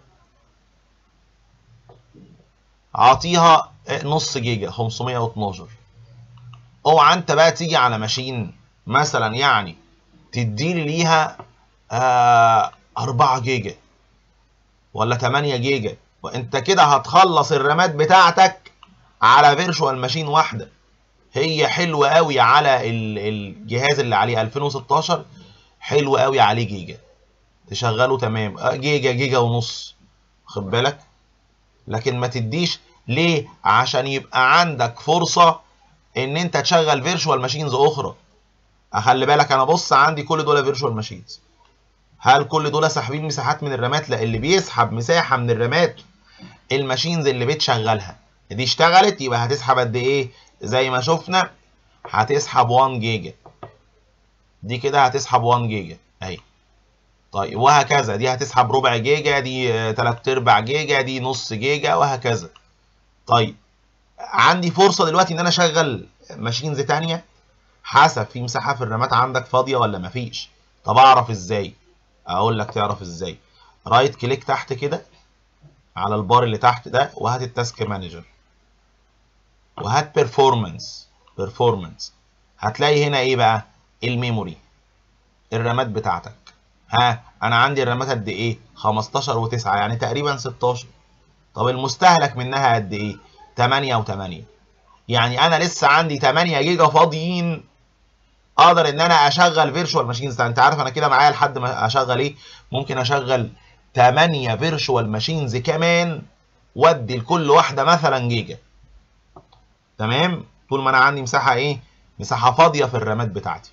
اعطيها نص جيجا 512 اوعى انت بقى تيجي على ماشين مثلا يعني تديلي ليها آه 4 جيجا ولا 8 جيجا وانت كده هتخلص الرامات بتاعتك على فيرشوال ماشين واحده هي حلوه قوي على الجهاز اللي عليه 2016 حلو قوي عليه جيجا تشغله تمام جيجا جيجا ونص خد بالك لكن ما تديش ليه عشان يبقى عندك فرصه ان انت تشغل فيرشوال ماشينز اخرى اخلي بالك انا بص عندي كل دول فيرشوال ماشينز هل كل دول ساحبين مساحات من الرامات لا اللي بيسحب مساحه من الرامات الماشينز اللي بتشغلها دي اشتغلت يبقى هتسحب قد ايه زي ما شفنا هتسحب 1 جيجا دي كده هتسحب 1 جيجا اهي طيب وهكذا دي هتسحب ربع جيجا دي 3 ارباع جيجا دي نص جيجا وهكذا طيب عندي فرصه دلوقتي ان انا اشغل ماشينز تانية حسب في مساحه في الرامات عندك فاضيه ولا مفيش طب اعرف ازاي اقول لك تعرف ازاي رايت كليك تحت كده على البار اللي تحت ده وهات التاسك مانجر وهات بيرفورمانس بيرفورمانس هتلاقي هنا ايه بقى الميموري الرامات بتاعتك ها انا عندي الرامات قد ايه 15 و9 يعني تقريبا 16 طب المستهلك منها قد ايه 8 و8 يعني انا لسه عندي 8 جيجا فاضيين اقدر ان انا اشغل فيرتشوال ماشينز انت عارف انا كده معايا لحد ما اشغل ايه ممكن اشغل 8 فيرتشوال ماشينز كمان وادي لكل واحده مثلا جيجا تمام طول ما انا عندي مساحه ايه مساحه فاضيه في الرامات بتاعتي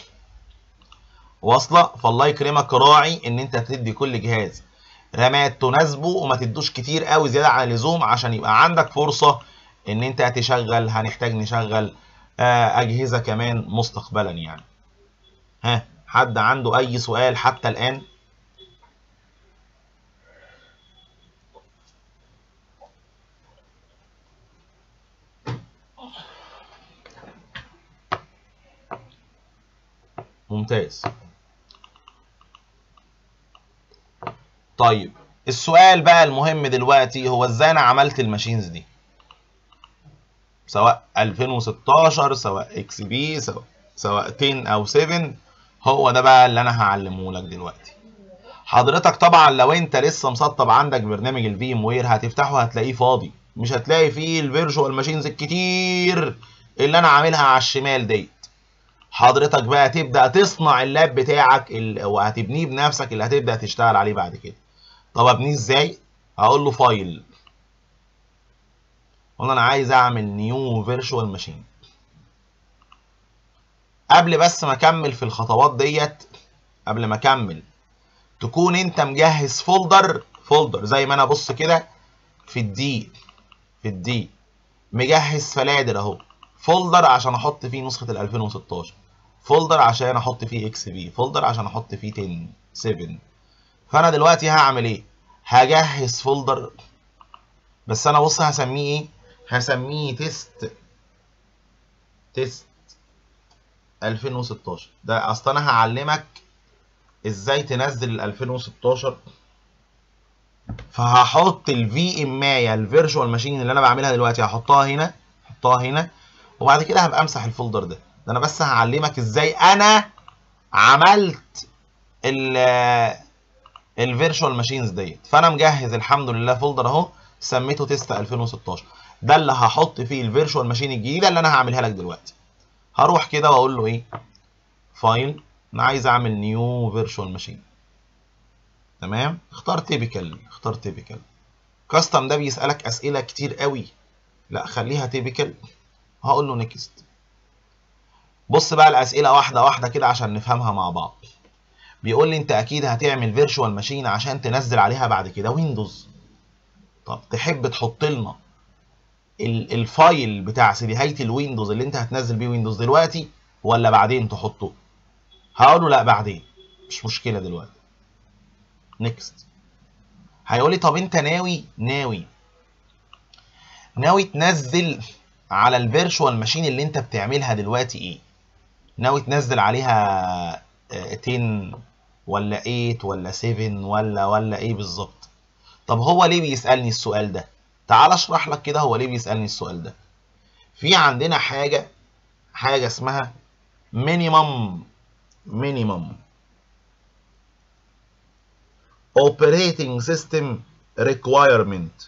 واصله فالله يكرمك راعي ان انت تدي كل جهاز رامات تناسبه وما تدوش كتير قوي زياده عن اللزوم عشان يبقى عندك فرصه ان انت تشغل هنحتاج نشغل اجهزه كمان مستقبلا يعني ها حد عنده اي سؤال حتى الان ممتاز طيب السؤال بقى المهم دلوقتي هو ازاي انا عملت الماشينز دي سواء 2016 سواء اكس بي سواء سواء 10 او 7 هو ده بقى اللي انا هعلمه لك دلوقتي حضرتك طبعا لو انت لسه مسطب عندك برنامج الفي ام وير هتفتحه هتلاقيه فاضي مش هتلاقي فيه الفيرجوال ماشينز الكتير اللي انا عاملها على الشمال ديت حضرتك بقى تبدا تصنع اللاب بتاعك ال... وهتبنيه بنفسك اللي هتبدا تشتغل عليه بعد كده طب ابنيه ازاي هقول له فايل قلنا انا عايز اعمل نيو فيرتشوال ماشين قبل بس ما اكمل في الخطوات ديت قبل ما اكمل تكون انت مجهز فولدر فولدر زي ما انا بص كده في الدي في الدي مجهز فلادر اهو فولدر عشان احط فيه نسخه ال 2016 فولدر عشان احط فيه اكس بي فولدر عشان احط فيه 10 7 فانا دلوقتي هعمل ايه هجهز فولدر بس انا بص هسميه ايه هسميه تيست تيست 2016 ده اصل انا هعلمك ازاي تنزل ال 2016 فهحط الفي ام اي الفيرتشوال ماشين اللي انا بعملها دلوقتي هحطها هنا احطها هنا وبعد كده هبقى امسح الفولدر ده ده انا بس هعلمك ازاي انا عملت ال الفيرتشوال ماشينز ديت فانا مجهز الحمد لله فولدر اهو سميته تيست 2016 ده اللي هحط فيه الفيرتشوال ماشين الجديده اللي انا هعملها لك دلوقتي هروح كده واقول له ايه فايل انا عايز اعمل نيو فيرتشوال ماشين تمام اختار تيبيكال اختار تيبيكال كاستم ده بيسالك اسئله كتير قوي لا خليها تيبيكال هقول له نيكست بص بقى الاسئله واحده واحده كده عشان نفهمها مع بعض بيقول لي انت اكيد هتعمل فيرتشوال ماشين عشان تنزل عليها بعد كده ويندوز طب تحب تحط لنا الفايل بتاع سيديهايه الويندوز اللي انت هتنزل بيه ويندوز دلوقتي ولا بعدين تحطه هقول له لا بعدين مش مشكله دلوقتي نيكست هيقول لي طب انت ناوي ناوي ناوي تنزل على الفيرتشوال ماشين اللي انت بتعملها دلوقتي ايه ناوي تنزل عليها 10 ولا 8 ولا 7 ولا ولا ايه بالظبط طب هو ليه بيسالني السؤال ده تعال اشرح لك كده هو ليه بيسالني السؤال ده في عندنا حاجه حاجه اسمها minimum minimum operating system requirement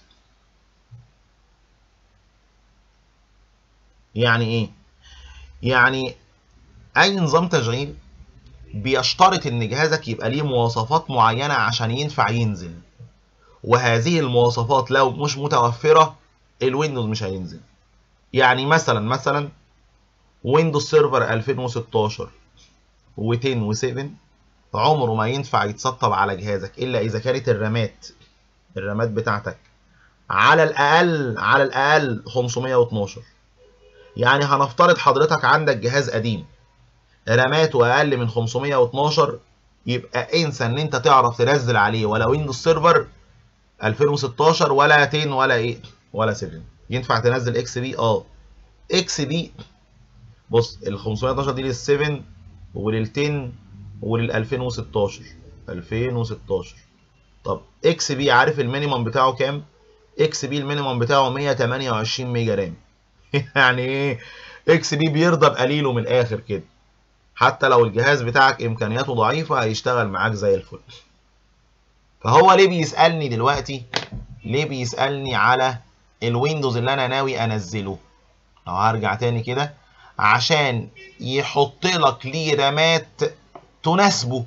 يعني ايه يعني اي نظام تشغيل بيشترط ان جهازك يبقى ليه مواصفات معينه عشان ينفع ينزل وهذه المواصفات لو مش متوفره الويندوز مش هينزل يعني مثلا مثلا ويندوز سيرفر 2016 و10 و7 عمره ما ينفع يتسطب على جهازك الا اذا كانت الرامات الرامات بتاعتك على الاقل على الاقل 512 يعني هنفترض حضرتك عندك جهاز قديم راماته اقل من 512 يبقى انسى ان انت تعرف تنزل عليه ولا ويندوز سيرفر 2016 ولا 10 ولا ايه ولا 7 ينفع تنزل اكس بي اه اكس بي بص ال 512 دي لل 7 ولل 10 ولل 2016 2016 طب اكس بي عارف المينيمم بتاعه كام؟ اكس بي المينيمم بتاعه 128 ميجا رام يعني ايه؟ اكس بي بيرضى بقليله من الاخر كده حتى لو الجهاز بتاعك امكانياته ضعيفه هيشتغل معاك زي الفل فهو ليه بيسالني دلوقتي ليه بيسالني على الويندوز اللي انا ناوي انزله لو هرجع تاني كده عشان يحط لك ليه رامات تناسبه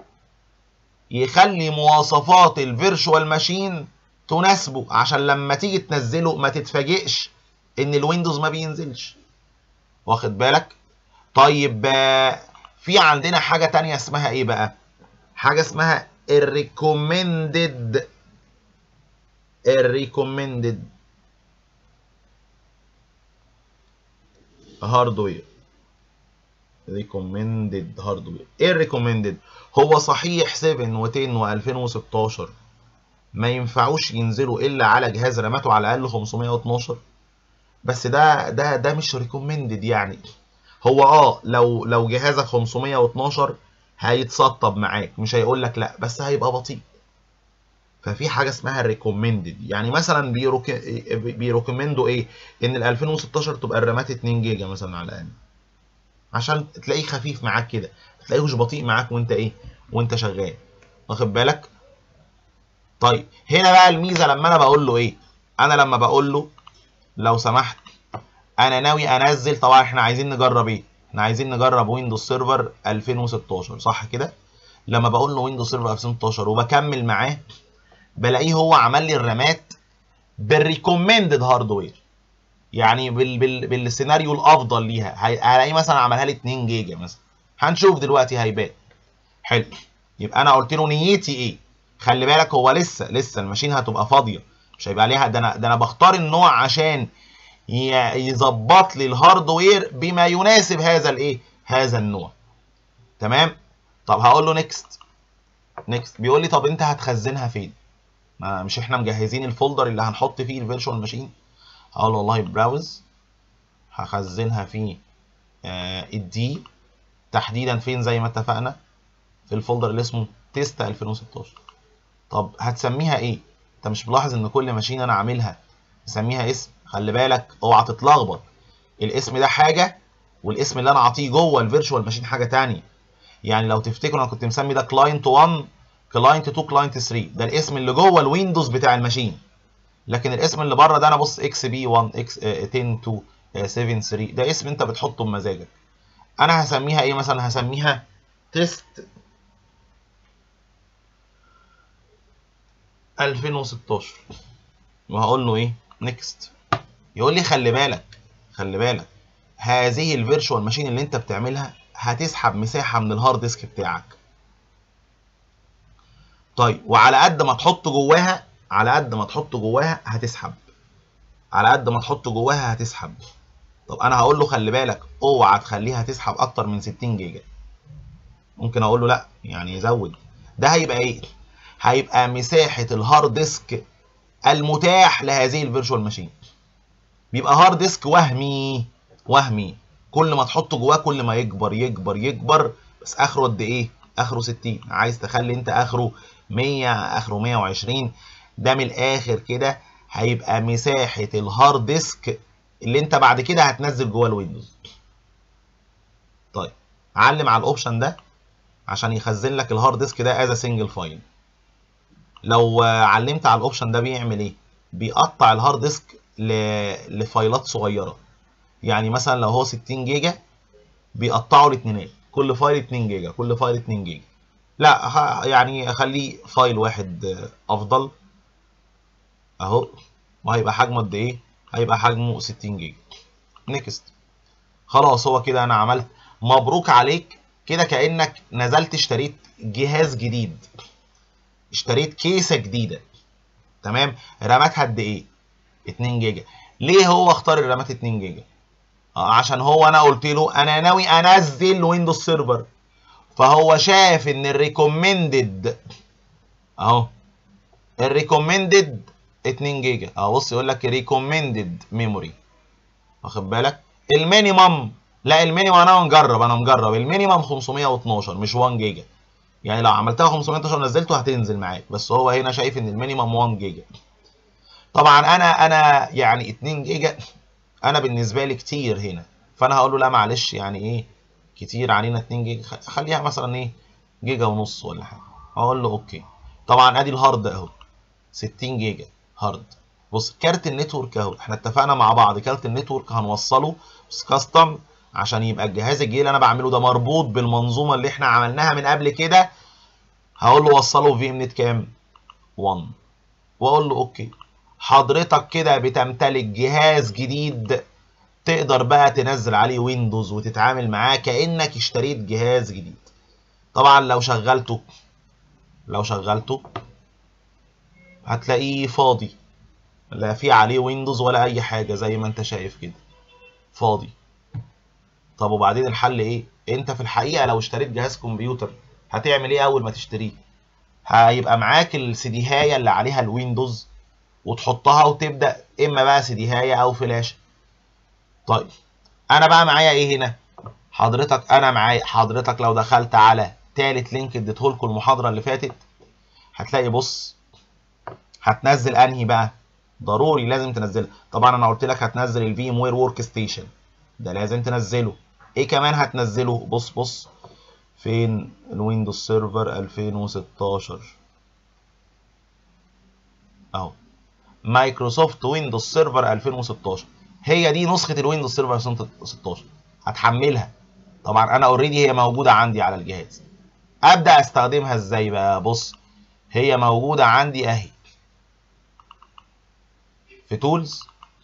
يخلي مواصفات الفيرشوال ماشين تناسبه عشان لما تيجي تنزله ما تتفاجئش ان الويندوز ما بينزلش واخد بالك طيب في عندنا حاجة تانية اسمها ايه بقى حاجة اسمها الريكومندد الريكومندد هاردوير ريكومندد هاردوير ايه الريكومندد هو صحيح 7 و10 و2016 ما ينفعوش ينزلوا الا على جهاز راماته على الاقل 512 بس ده ده ده مش ريكومندد يعني هو اه لو لو جهازك 512 هيتسطب معاك مش هيقول لك لا بس هيبقى بطيء ففي حاجه اسمها ريكومندد يعني مثلا بيروك... بيريكومندوا ايه ان ال 2016 تبقى الرامات 2 جيجا مثلا على الاقل عشان تلاقيه خفيف معاك كده ما تلاقيهوش بطيء معاك وانت ايه وانت شغال واخد بالك طيب هنا بقى الميزه لما انا بقول له ايه انا لما بقول له لو سمحت انا ناوي انزل طبعا احنا عايزين نجرب ايه احنا عايزين نجرب ويندوز سيرفر 2016 صح كده لما بقول له ويندوز سيرفر 2016 وبكمل معاه بلاقيه هو عمل لي الرامات بالريكومندد هاردوير يعني بال بال بالسيناريو الافضل ليها هلاقيه مثلا عملها لي 2 جيجا مثلا هنشوف دلوقتي هيبان حلو يبقى انا قلت له نيتي ايه خلي بالك هو لسه لسه الماشين هتبقى فاضيه مش هيبقى عليها ده انا ده انا بختار النوع عشان يظبط لي الهاردوير بما يناسب هذا الايه هذا النوع تمام طب هقول له نيكست نيكست بيقول لي طب انت هتخزنها فين ما مش احنا مجهزين الفولدر اللي هنحط فيه الفيرتشوال ماشين هقول له والله براوز هخزنها في آه الدي تحديدا فين زي ما اتفقنا في الفولدر اللي اسمه تيست 2016 طب هتسميها ايه انت مش ملاحظ ان كل ماشين انا عاملها مسميها اسم خلي بالك اوعى تتلخبط الاسم ده حاجه والاسم اللي انا اعطيه جوه الفيرتشوال ماشين حاجه ثانيه يعني لو تفتكروا انا كنت مسمي ده كلاينت 1 كلاينت 2 كلاينت 3 ده الاسم اللي جوه الويندوز بتاع الماشين لكن الاسم اللي بره ده انا بص اكس بي 1 اكس 10 2 7 3 ده اسم انت بتحطه بمزاجك انا هسميها ايه مثلا هسميها تيست 2016 وهقول له ايه نيكست يقول لي خلي بالك خلي بالك هذه الفيرتشوال ماشين اللي انت بتعملها هتسحب مساحه من الهارد ديسك بتاعك طيب وعلى قد ما تحط جواها على قد ما تحط جواها هتسحب على قد ما تحط جواها هتسحب طب انا هقول له خلي بالك اوعى تخليها تسحب اكتر من 60 جيجا ممكن اقول له لا يعني يزود ده هيبقى ايه هيبقى مساحه الهارد ديسك المتاح لهذه الفيرتشوال ماشين بيبقى هارد ديسك وهمي وهمي كل ما تحطه جواه كل ما يكبر يكبر يكبر بس اخره قد ايه اخره 60 عايز تخلي انت اخره 100 اخره 120 ده من الاخر كده هيبقى مساحه الهارد ديسك اللي انت بعد كده هتنزل جوه الويندوز طيب علم على الاوبشن ده عشان يخزن لك الهارد ديسك ده از سنجل فايل لو علمت على الاوبشن ده بيعمل ايه بيقطع الهارد ديسك ل... لفايلات صغيره يعني مثلا لو هو 60 جيجا بيقطعه لاتنينات كل فايل 2 جيجا كل فايل 2 جيجا لا ه... يعني اخليه فايل واحد افضل اهو وهيبقى حجمه قد ايه هيبقى حجمه 60 جيجا نيكست خلاص هو كده انا عملت مبروك عليك كده كانك نزلت اشتريت جهاز جديد اشتريت كيسه جديده تمام راماتها قد ايه 2 جيجا ليه هو اختار الرامات 2 جيجا آه عشان هو انا قلت له انا ناوي انزل ويندوز سيرفر فهو شاف ان الريكومندد اهو الريكومندد 2 جيجا اهو بص يقول لك ريكومندد ميموري واخد بالك المينيمم لا المينيمم انا مجرب انا مجرب المينيمم 512 مش 1 جيجا يعني لو عملتها 512 نزلته هتنزل معاك بس هو هنا شايف ان المينيمم 1 جيجا طبعا انا انا يعني 2 جيجا انا بالنسبه لي كتير هنا فانا هقول له لا معلش يعني ايه كتير علينا 2 جيجا خليها مثلا ايه جيجا ونص ولا حاجه هقول له اوكي طبعا ادي الهارد اهو 60 جيجا هارد بص كارت النتورك اهو احنا اتفقنا مع بعض كارت النتورك هنوصله بس كاستم عشان يبقى الجهاز الجديد اللي انا بعمله ده مربوط بالمنظومه اللي احنا عملناها من قبل كده هقول له وصله في ام نت كام 1 واقول له اوكي حضرتك كده بتمتلك جهاز جديد تقدر بقى تنزل عليه ويندوز وتتعامل معاه كانك اشتريت جهاز جديد طبعا لو شغلته لو شغلته هتلاقيه فاضي لا في عليه ويندوز ولا اي حاجه زي ما انت شايف كده فاضي طب وبعدين الحل ايه انت في الحقيقه لو اشتريت جهاز كمبيوتر هتعمل ايه اول ما تشتريه هيبقى معاك السي دي هايه اللي عليها الويندوز وتحطها وتبدا اما بقى سي دي هايه او فلاشه طيب انا بقى معايا ايه هنا حضرتك انا معايا حضرتك لو دخلت على تالت لينك اديته لكم المحاضره اللي فاتت هتلاقي بص هتنزل انهي بقى ضروري لازم تنزلها طبعا انا قلت لك هتنزل الفي ام وير ورك ستيشن ده لازم تنزله ايه كمان هتنزله بص بص فين الويندوز سيرفر 2016 اهو مايكروسوفت ويندوز سيرفر 2016 هي دي نسخه الويندوز سيرفر 2016 هتحملها طبعا انا اوريدي هي موجوده عندي على الجهاز ابدا استخدمها ازاي بقى بص هي موجوده عندي اهي في تولز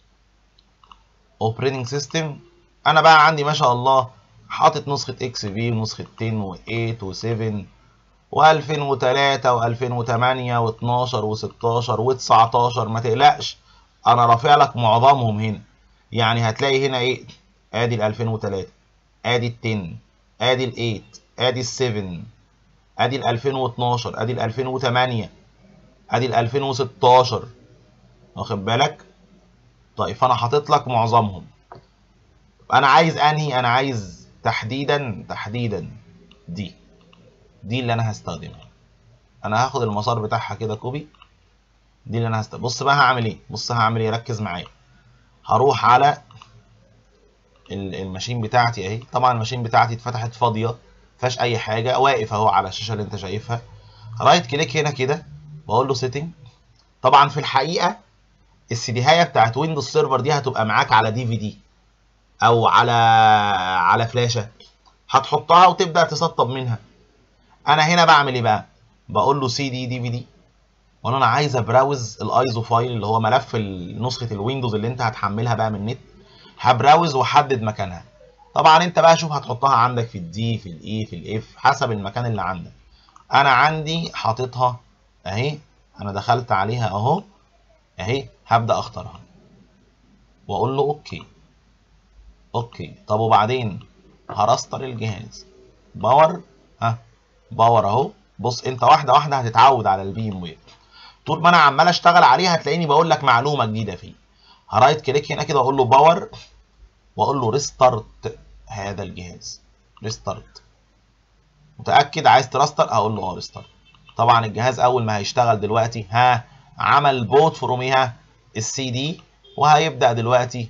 اوبريتنج سيستم انا بقى عندي ما شاء الله حاطط نسخه اكس في ونسخه 10 و8 و7 و2003 و2008 و12 و16 و19 ما تقلقش انا رافع لك معظمهم هنا يعني هتلاقي هنا ايه ادي ال 2003 ادي ال 10 ادي ال 8 ادي ال 7 ادي ال 2012 ادي ال 2008 ادي ال 2016 واخد بالك طيب فانا حاطط لك معظمهم انا عايز انهي انا عايز تحديدا تحديدا دي دي اللي انا هستخدمها انا هاخد المسار بتاعها كده كوبي دي اللي انا هستخدم بص بقى هعمل ايه بص هعمل ايه ركز معايا هروح على الماشين بتاعتي اهي طبعا الماشين بتاعتي اتفتحت فاضيه مفيهاش اي حاجه واقف اهو على الشاشه اللي انت شايفها رايت كليك هنا كده بقول له سيتنج طبعا في الحقيقه السي دي هايه بتاعت ويندوز سيرفر دي هتبقى معاك على دي في دي او على على فلاشه هتحطها وتبدا تسطب منها انا هنا بعمل ايه بقى بقول له سي دي دي في دي وانا انا عايز ابراوز الايزو فايل اللي هو ملف نسخه الويندوز اللي انت هتحملها بقى من النت هبراوز واحدد مكانها طبعا انت بقى شوف هتحطها عندك في الدي في الاي في الاف حسب المكان اللي عندك انا عندي حاططها اهي انا دخلت عليها اهو اهي هبدا اختارها واقول له اوكي اوكي طب وبعدين هرستر الجهاز باور ها باور اهو بص انت واحده واحده هتتعود على البي ام وير طول ما انا عمال اشتغل عليه هتلاقيني بقول لك معلومه جديده فيه هرايت كليك هنا كده واقول له باور واقول له ريستارت هذا الجهاز ريستارت متاكد عايز ترستر اقول له اه ريستارت طبعا الجهاز اول ما هيشتغل دلوقتي ها عمل بوت فروم ايه السي دي وهيبدا دلوقتي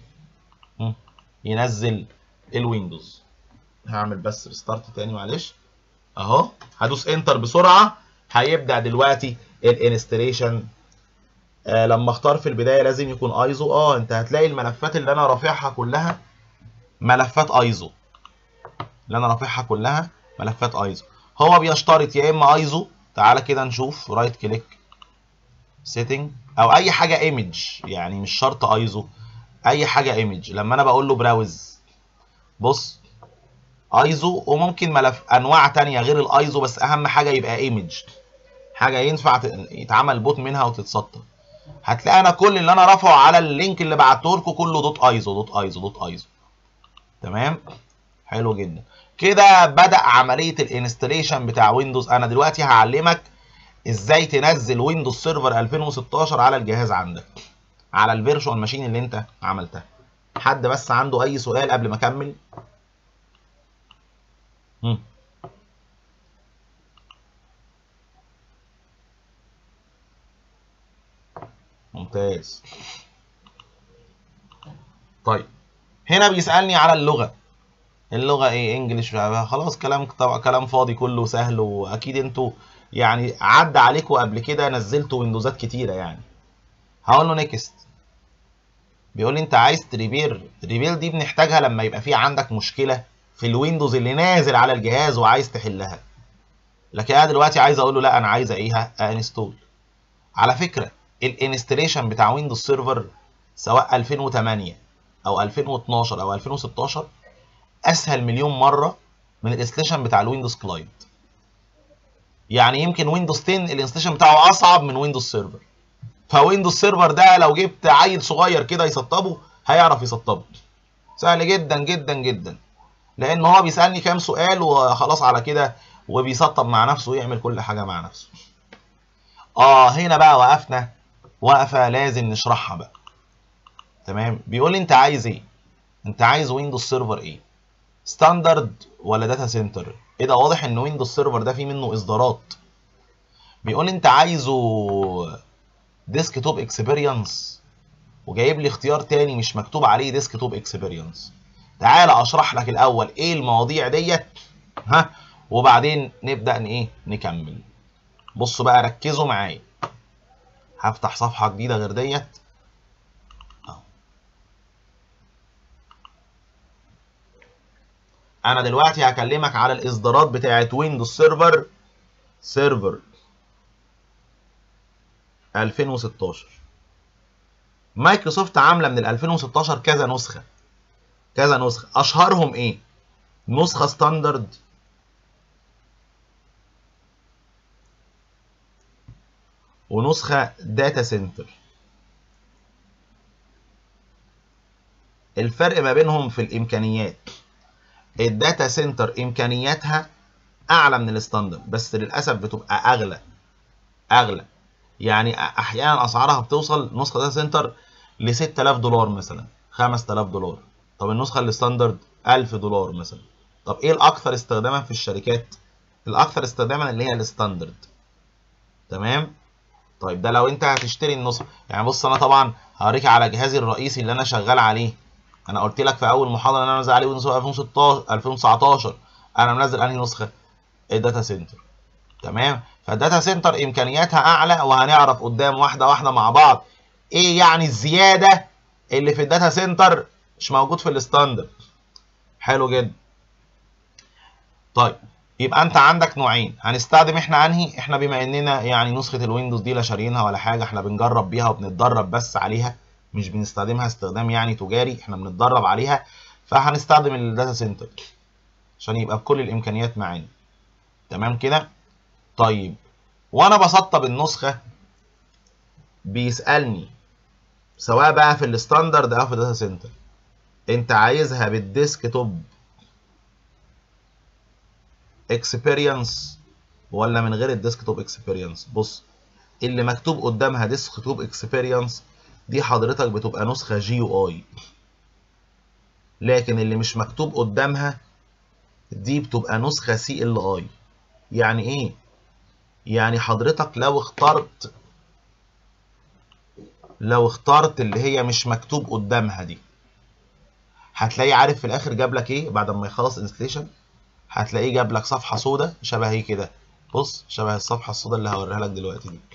ينزل الويندوز هعمل بس ريستارت تاني معلش اهو هدوس انتر بسرعه هيبدا دلوقتي الانستليشن آه لما اختار في البدايه لازم يكون ايزو اه انت هتلاقي الملفات اللي انا رافعها كلها ملفات ايزو اللي انا رافعها كلها ملفات ايزو هو بيشترط يا اما ايزو تعالى كده نشوف رايت كليك سيتنج او اي حاجه ايمج يعني مش شرط ايزو اي حاجه ايمج لما انا بقول له براوز بص ايزو وممكن ملف انواع تانية غير الايزو بس اهم حاجه يبقى ايمج حاجه ينفع يتعمل بوت منها وتتسطب هتلاقي انا كل اللي انا رافعه على اللينك اللي بعته لكم كله دوت ايزو دوت ايزو دوت ايزو تمام حلو جدا كده بدا عمليه الانستليشن بتاع ويندوز انا دلوقتي هعلمك ازاي تنزل ويندوز سيرفر 2016 على الجهاز عندك على الفيرشوال ماشين اللي انت عملتها حد بس عنده اي سؤال قبل ما اكمل مم. ممتاز طيب هنا بيسألني على اللغة اللغة ايه انجلش خلاص كلام طبعا كلام فاضي كله سهل واكيد انتوا يعني عدى عليكم قبل كده نزلتوا ويندوزات كتيرة يعني هقول له نيكست بيقول لي انت عايز تريبير ريبير دي بنحتاجها لما يبقى في عندك مشكلة في الويندوز اللي نازل على الجهاز وعايز تحلها لكن انا دلوقتي عايز اقول له لا انا عايز ايه انستول على فكرة الانستليشن بتاع ويندوز سيرفر سواء 2008 او 2012 او 2016 اسهل مليون مره من الانستليشن بتاع الويندوز كلاينت يعني يمكن ويندوز 10 الانستليشن بتاعه اصعب من ويندوز سيرفر فويندوز سيرفر ده لو جبت عيل صغير كده يسطبه هيعرف يسطبه سهل جدا جدا جدا لان هو بيسالني كام سؤال وخلاص على كده وبيسطب مع نفسه ويعمل كل حاجه مع نفسه اه هنا بقى وقفنا وقفه لازم نشرحها بقى تمام بيقول لي انت عايز ايه انت عايز ويندوز سيرفر ايه ستاندرد ولا داتا سنتر ايه ده واضح ان ويندوز سيرفر ده فيه منه اصدارات بيقول لي انت عايزه ديسك توب اكسبيرينس وجايب لي اختيار تاني مش مكتوب عليه ديسك توب اكسبيرينس تعال اشرح لك الاول ايه المواضيع ديت ها وبعدين نبدا ن- ايه نكمل بصوا بقى ركزوا معايا هفتح صفحه جديده غير ديت أهو. انا دلوقتي هكلمك على الاصدارات بتاعه ويندوز سيرفر سيرفر 2016 مايكروسوفت عامله من ال 2016 كذا نسخه كذا نسخه اشهرهم ايه نسخه ستاندرد ونسخه داتا سنتر الفرق ما بينهم في الامكانيات الداتا سنتر امكانياتها اعلى من الستاندرد بس للاسف بتبقى اغلى اغلى يعني احيانا اسعارها بتوصل نسخه داتا سنتر ل 6000 دولار مثلا 5000 دولار طب النسخه الستاندرد 1000 دولار مثلا طب ايه الاكثر استخداما في الشركات الاكثر استخداما اللي هي الستاندرد تمام طيب ده لو انت هتشتري النسخه يعني بص انا طبعا هوريك على جهازي الرئيسي اللي انا شغال عليه انا قلت لك في اول محاضره ان انا منزل عليه ويندوز 2016 2019 انا منزل انهي نسخه الداتا سنتر تمام فالداتا سنتر امكانياتها اعلى وهنعرف قدام واحده واحده مع بعض ايه يعني الزياده اللي في الداتا سنتر مش موجود في الستاندرد حلو جدا طيب يبقى انت عندك نوعين هنستخدم احنا انهي احنا بما اننا يعني نسخه الويندوز دي لا شاريينها ولا حاجه احنا بنجرب بيها وبنتدرب بس عليها مش بنستخدمها استخدام يعني تجاري احنا بنتدرب عليها فهنستخدم الداتا سنتر عشان يبقى بكل الامكانيات معانا تمام كده طيب وانا بسطب النسخه بيسالني سواء بقى في الستاندرد او في الداتا سنتر انت عايزها بالديسك توب اكسبيرينس ولا من غير الديسك توب اكسبيرينس بص اللي مكتوب قدامها ديسك توب اكسبيرينس دي حضرتك بتبقى نسخه جي يو اي لكن اللي مش مكتوب قدامها دي بتبقى نسخه سي ال اي يعني ايه يعني حضرتك لو اخترت لو اخترت اللي هي مش مكتوب قدامها دي هتلاقيه عارف في الاخر جاب لك ايه بعد ما يخلص انستليشن هتلاقيه جاب لك صفحه سودة شبه ايه كده بص شبه الصفحه السوداء اللي هوريها لك دلوقتي دي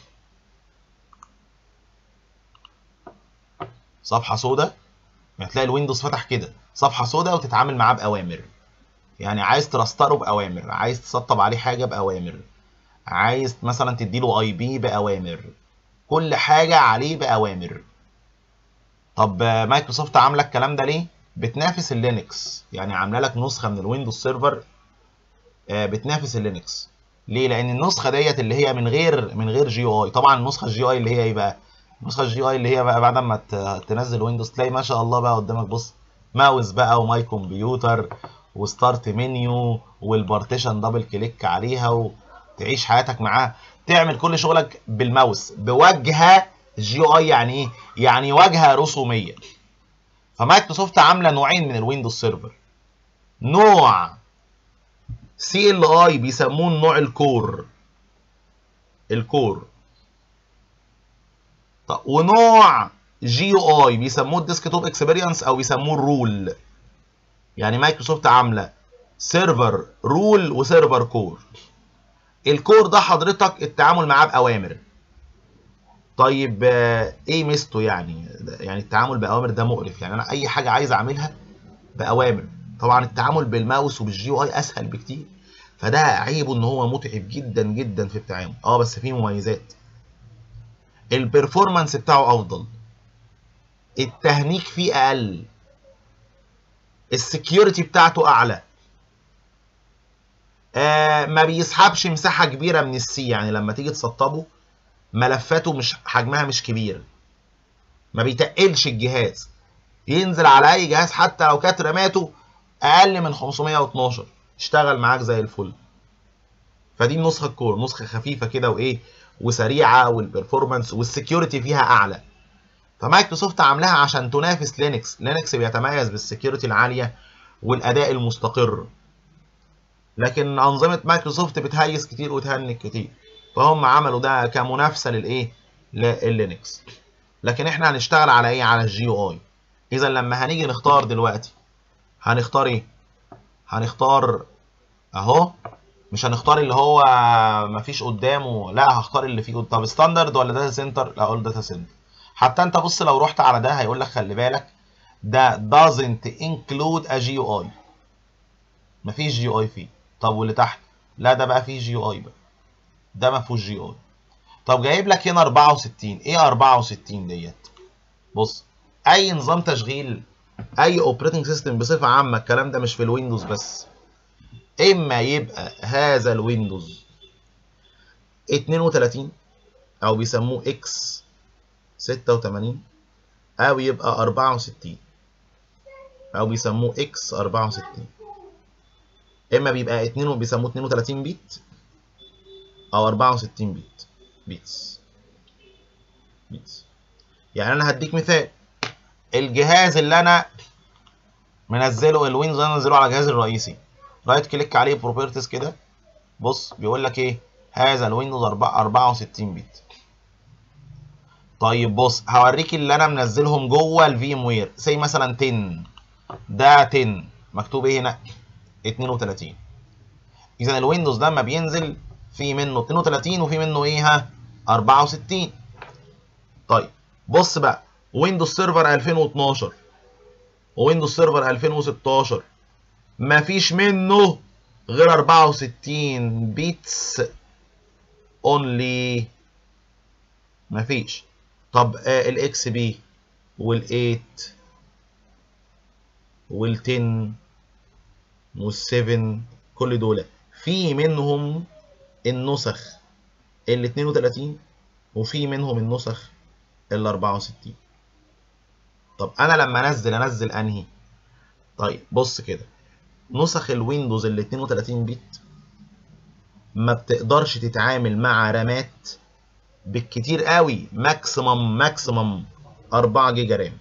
صفحه سوداء هتلاقي الويندوز فتح كده صفحه سوداء وتتعامل معاه باوامر يعني عايز ترستره باوامر عايز تسطب عليه حاجه باوامر عايز مثلا تديله اي بي باوامر كل حاجه عليه باوامر طب مايكروسوفت عامله الكلام ده ليه بتنافس اللينكس يعني عامله لك نسخه من الويندوز سيرفر بتنافس اللينكس ليه لان النسخه ديت اللي هي من غير من غير جي اي طبعا النسخه الجي اي اللي هي ايه بقى النسخه الجي اي اللي هي بقى بعد ما تنزل ويندوز تلاقي ما شاء الله بقى قدامك بص ماوس بقى وماي كمبيوتر وستارت منيو والبارتيشن دبل كليك عليها وتعيش حياتك معاها تعمل كل شغلك بالماوس بواجهه جي اي يعني ايه يعني واجهه رسوميه فمايكروسوفت عامله نوعين من الويندوز سيرفر نوع سي ال اي بيسموه النوع الكور الكور طب ونوع جي يو اي بيسموه الديسك توب اكسبيرينس او بيسموه الرول يعني مايكروسوفت عامله سيرفر رول وسيرفر كور الكور ده حضرتك التعامل معاه باوامر طيب ايه ميزته يعني يعني التعامل باوامر ده مقرف يعني انا اي حاجه عايز اعملها باوامر طبعا التعامل بالماوس وبالجي يو اي اسهل بكتير فده عيبه ان هو متعب جدا جدا في التعامل اه بس فيه مميزات البرفورمانس بتاعه افضل التهنيك فيه اقل السكيورتي بتاعته اعلى آه ما بيسحبش مساحه كبيره من السي يعني لما تيجي تسطبه ملفاته مش حجمها مش كبير ما بيتقلش الجهاز ينزل على اي جهاز حتى لو كانت راماته اقل من 512 اشتغل معاك زي الفل فدي النسخه الكور نسخه خفيفه كده وايه وسريعه والبرفورمانس والسكيورتي فيها اعلى فمايكروسوفت عاملاها عشان تنافس لينكس لينكس بيتميز بالسكيورتي العاليه والاداء المستقر لكن انظمه مايكروسوفت بتهيس كتير وتهنك كتير فهم عملوا ده كمنافسه للايه لللينكس لكن احنا هنشتغل على ايه على الجي يو اي اذا لما هنيجي نختار دلوقتي هنختار ايه هنختار اهو مش هنختار اللي هو مفيش قدامه لا هختار اللي فيه طب ستاندرد ولا داتا سنتر لا اقول داتا سنتر حتى انت بص لو رحت على ده هيقول لك خلي بالك ده doesn't include a GUI مفيش جي اي فيه طب واللي تحت لا ده بقى فيه جي اي بقى ده ما فيهوش جي اي طب جايب لك هنا 64 ايه 64 ديت بص اي نظام تشغيل اي اوبريتنج سيستم بصفه عامه الكلام ده مش في الويندوز بس اما يبقى هذا الويندوز 32 او بيسموه اكس 86 او يبقى 64 او بيسموه اكس 64 اما بيبقى 2 بيسموه 32 بت او 64 بت بيتس بيتس يعني انا هديك مثال الجهاز اللي انا منزله الويندوز انا منزله على جهازي الرئيسي رايت كليك عليه بروبرتيز كده بص بيقول لك ايه هذا الويندوز 64 بت طيب بص هوريك اللي انا منزلهم جوه الفيم وير زي مثلا 10 ده 10 مكتوب ايه هنا 32 اذا الويندوز لما بينزل في منه 32 وفي منه ايه ها 64 طيب بص بقى ويندوز سيرفر 2012 وويندوز سيرفر 2016 مفيش منه غير 64 بيتس اونلي مفيش طب آه الاكس بي وال8 وال10 وال7 كل دول في منهم النسخ ال 32 وفي منهم النسخ ال 64 طب انا لما انزل انزل انهي طيب بص كده نسخ الويندوز ال 32 بت ما بتقدرش تتعامل مع رامات بالكتير قوي ماكسيمم ماكسيمم 4 جيجا رام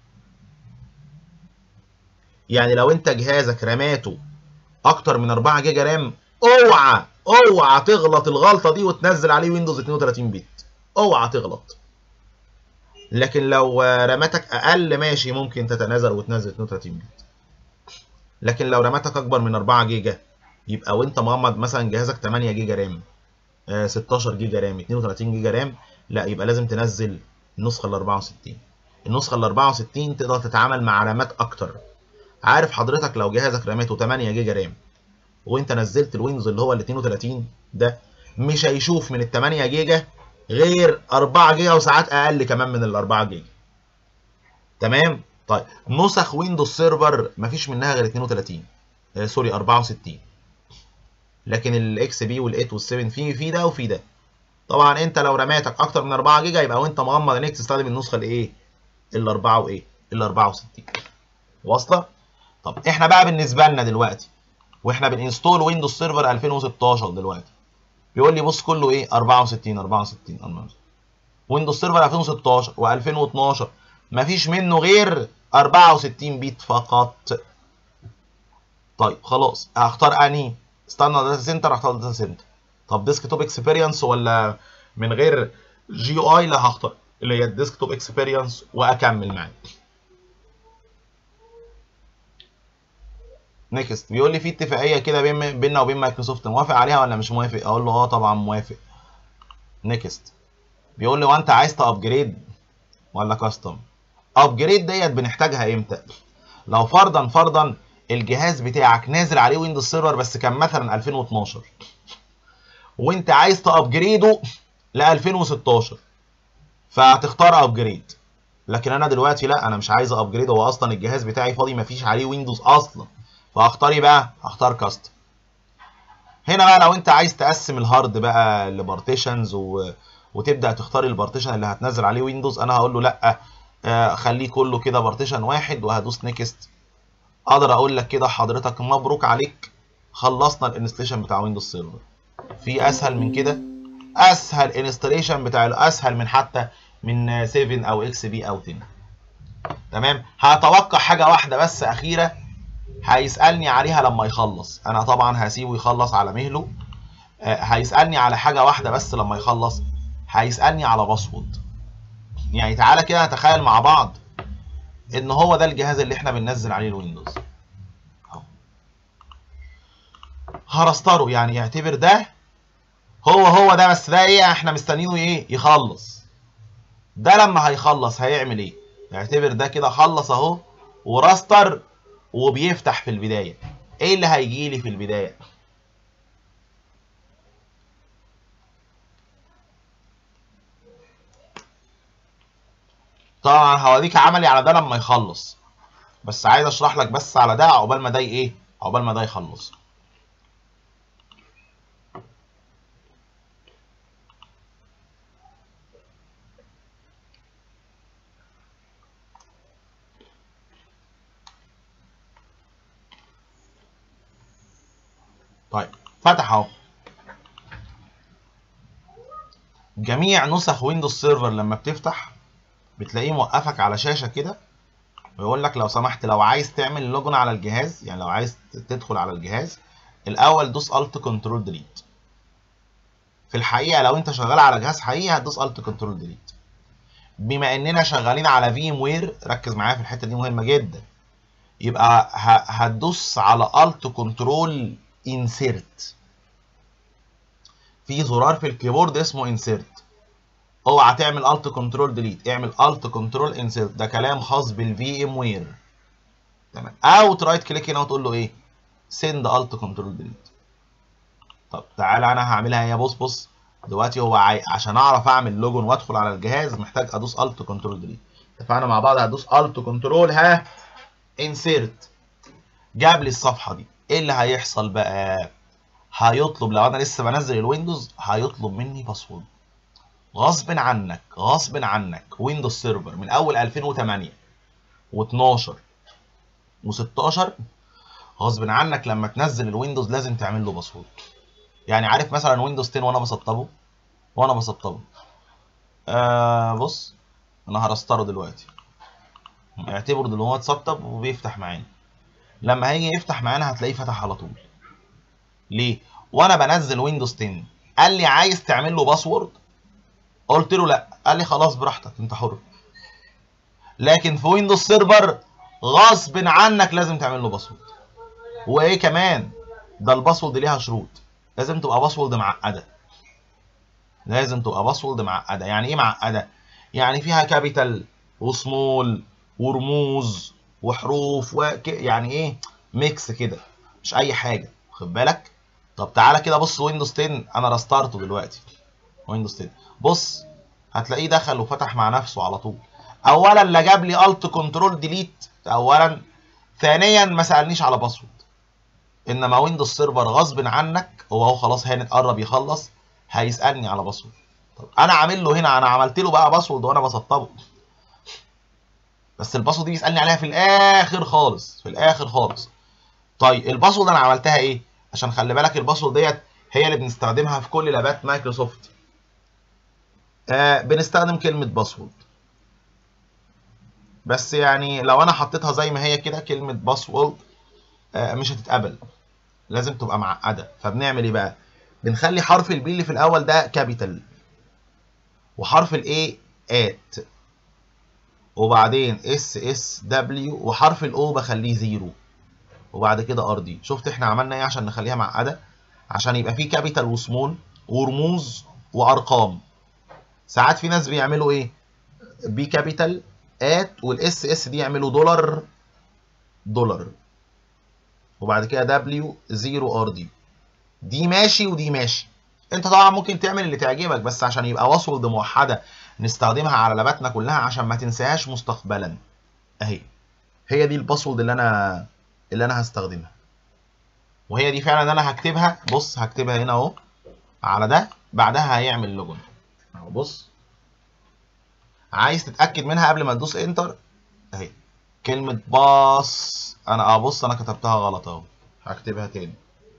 يعني لو انت جهازك راماته اكتر من 4 جيجا رام اوعى اوعى تغلط الغلطه دي وتنزل عليه ويندوز 32 بت اوعى تغلط لكن لو راماتك اقل ماشي ممكن تتنازل وتنزل 32 بت لكن لو راماتك اكبر من 4 جيجا يبقى وانت مغمض مثلا جهازك 8 جيجا رام 16 جيجا رام 32 جيجا رام لا يبقى لازم تنزل النسخه ال 64 النسخه ال 64 تقدر تتعامل مع رامات اكتر عارف حضرتك لو جهازك راماته 8 جيجا رام وانت نزلت الويندوز اللي هو ال 32 ده مش هيشوف من ال 8 جيجا غير 4 جيجا وساعات اقل كمان من ال 4 جيجا تمام طيب نسخ ويندوز سيرفر مفيش منها غير 32 آه سوري 64 لكن الاكس بي وال8 وال7 في في ده وفي ده طبعا انت لو رماتك اكتر من 4 جيجا يبقى وانت مغمض عينيك تستخدم النسخه الايه ال 4 وايه ال 64 واصله طب احنا بقى بالنسبه لنا دلوقتي واحنا بننستول ويندوز سيرفر 2016 دلوقتي بيقول لي بص كله ايه 64 64 64 ويندوز سيرفر 2016 و2012 مفيش منه غير 64 بت فقط طيب خلاص هختار انهي ستاندرد داتا سنتر هختار داتا سنتر طب ديسك توب اكسبيرينس ولا من غير جي اي لا هختار اللي هي الديسك توب اكسبيرينس واكمل معاك نيكست بيقول لي في اتفاقيه كده بين بيننا وبين مايكروسوفت موافق عليها ولا مش موافق اقول له اه طبعا موافق نيكست بيقول لي وانت عايز تابجريد ولا كاستم ابجريد ديت بنحتاجها امتى لو فرضا فرضا الجهاز بتاعك نازل عليه ويندوز سيرفر بس كان مثلا 2012 وانت عايز تابجريده ل 2016 فهتختار ابجريد لكن انا دلوقتي لا انا مش عايز ابجريد هو اصلا الجهاز بتاعي فاضي مفيش عليه ويندوز اصلا فهختار ايه بقى هختار كاستم هنا بقى لو انت عايز تقسم الهارد بقى لبارتيشنز و... وتبدا تختار البارتيشن اللي هتنزل عليه ويندوز انا هقول له لا آه خليه كله كده بارتيشن واحد وهدوس نيكست اقدر اقول لك كده حضرتك مبروك عليك خلصنا الانستليشن بتاع ويندوز سيرفر في اسهل من كده اسهل انستليشن بتاع اسهل من حتى من 7 او اكس بي او 10 تمام هتوقع حاجه واحده بس اخيره هيسالني عليها لما يخلص انا طبعا هسيبه يخلص على مهله آه هيسالني على حاجه واحده بس لما يخلص هيسالني على باسورد يعني تعالى كده نتخيل مع بعض ان هو ده الجهاز اللي احنا بننزل عليه الويندوز اهو هرستره يعني اعتبر ده هو هو ده بس ده ايه احنا مستنيينه ايه يخلص ده لما هيخلص هيعمل ايه اعتبر ده كده خلص اهو وراستر وبيفتح في البدايه ايه اللي هيجي لي في البدايه طبعا هوريك عملي على ده لما يخلص بس عايز اشرح لك بس على ده عقبال ما ده ايه عقبال ما ده يخلص طيب فتح اهو جميع نسخ ويندوز سيرفر لما بتفتح بتلاقيه موقفك على شاشه كده ويقول لك لو سمحت لو عايز تعمل لوجن على الجهاز يعني لو عايز تدخل على الجهاز الاول دوس الت كنترول ديليت في الحقيقه لو انت شغال على جهاز حقيقي هتدوس الت كنترول ديليت بما اننا شغالين على فيم وير ركز معايا في الحته دي مهمه جدا يبقى هتدوس على الت كنترول انسيرت في زرار في الكيبورد اسمه انسيرت اوعى تعمل الت كنترول ديليت اعمل الت كنترول انسيرت ده كلام خاص بالفي ام وير تمام او رايت كليك هنا وتقول له ايه سند الت كنترول ديليت طب تعالى انا هعملها هي بص بص دلوقتي هو عاي... عشان اعرف اعمل لوجن وادخل على الجهاز محتاج ادوس الت كنترول ديليت اتفقنا مع بعض هدوس الت كنترول ها انسيرت جاب لي الصفحه دي ايه اللي هيحصل بقى هيطلب لو انا لسه بنزل الويندوز هيطلب مني باسورد غصب عنك غصب عنك ويندوز سيرفر من اول 2008 و12 و16 غصب عنك لما تنزل الويندوز لازم تعمل له باسورد يعني عارف مثلا ويندوز 10 وانا بسطبه وانا بسطبه آه بص انا هرستره دلوقتي اعتبر ان هو اتسطب وبيفتح معانا لما هيجي يفتح معانا هتلاقيه فتح على طول ليه وانا بنزل ويندوز 10 قال لي عايز تعمل له باسورد قلت له لا قال لي خلاص براحتك انت حر لكن في ويندوز سيرفر غصب عنك لازم تعمل له باسورد وايه كمان ده الباسورد ليها شروط لازم تبقى باسورد معقده لازم تبقى باسورد معقده يعني ايه معقده يعني فيها كابيتال وسمول ورموز وحروف وك... يعني ايه ميكس كده مش اي حاجه خد بالك طب تعالى كده بص ويندوز 10 انا رستارته دلوقتي ويندوز 10 بص هتلاقيه دخل وفتح مع نفسه على طول اولا لا جاب لي الت كنترول ديليت اولا ثانيا ما سالنيش على باسورد انما ويندوز سيرفر غصب عنك هو هو خلاص هانت قرب يخلص هيسالني على باسورد طب انا عامل له هنا انا عملت له بقى باسورد وانا بسطبه بس الباسورد دي بيسالني عليها في الاخر خالص في الاخر خالص طيب الباسورد انا عملتها ايه عشان خلي بالك الباسورد ديت هي اللي بنستخدمها في كل لابات مايكروسوفت آه بنستخدم كلمه باسورد بس يعني لو انا حطيتها زي ما هي كده كلمه باسورد آه مش هتتقبل لازم تبقى معقده فبنعمل ايه بقى بنخلي حرف البي اللي في الاول ده كابيتال وحرف الاي ات وبعدين اس اس دبليو وحرف الاو بخليه زيرو وبعد كده ار دي شفت احنا عملنا ايه عشان نخليها معقده عشان يبقى فيه كابيتال وسمول ورموز وارقام ساعات في ناس بيعملوا ايه بي كابيتال ات والاس اس دي يعملوا دولار دولار وبعد كده دبليو زيرو ار دي دي ماشي ودي ماشي انت طبعا ممكن تعمل اللي تعجبك بس عشان يبقى باسورد موحده نستخدمها على لاباتنا كلها عشان ما تنساهاش مستقبلا اهي هي دي الباسورد اللي انا اللي انا هستخدمها وهي دي فعلا انا هكتبها بص هكتبها هنا اهو على ده بعدها هيعمل لوجن اهو بص عايز تتاكد منها قبل ما تدوس انتر اهي كلمه باص انا اه بص انا كتبتها غلط اهو هكتبها تاني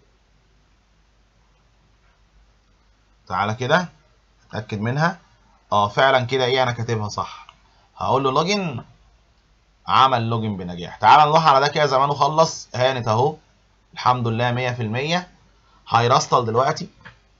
تعالى كده اتاكد منها اه فعلا كده ايه انا كاتبها صح هقول له لوجن عمل لوجن بنجاح تعال نروح على ده كده زمانه خلص هانت اهو الحمد لله 100% هيرستر دلوقتي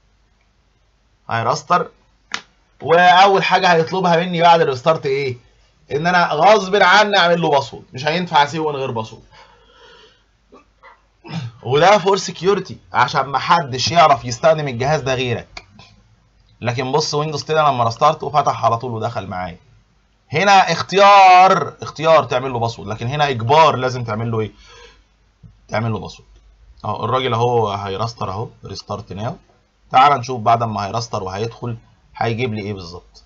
هيرستر واول حاجه هيطلبها مني بعد الريستارت ايه ان انا غصب عني اعمل له باسورد مش هينفع اسيبه من غير باسورد وده فور سكيورتي عشان ما حدش يعرف يستخدم الجهاز ده غيرك لكن بص ويندوز 10 لما رستارت وفتح على طول ودخل معايا هنا اختيار اختيار تعمل له باسورد لكن هنا اجبار لازم تعمل له ايه تعمل له باسورد اهو الراجل اهو هيرستر اهو ريستارت ناو تعال نشوف بعد ما هيرستر وهيدخل هيجيب لي ايه بالظبط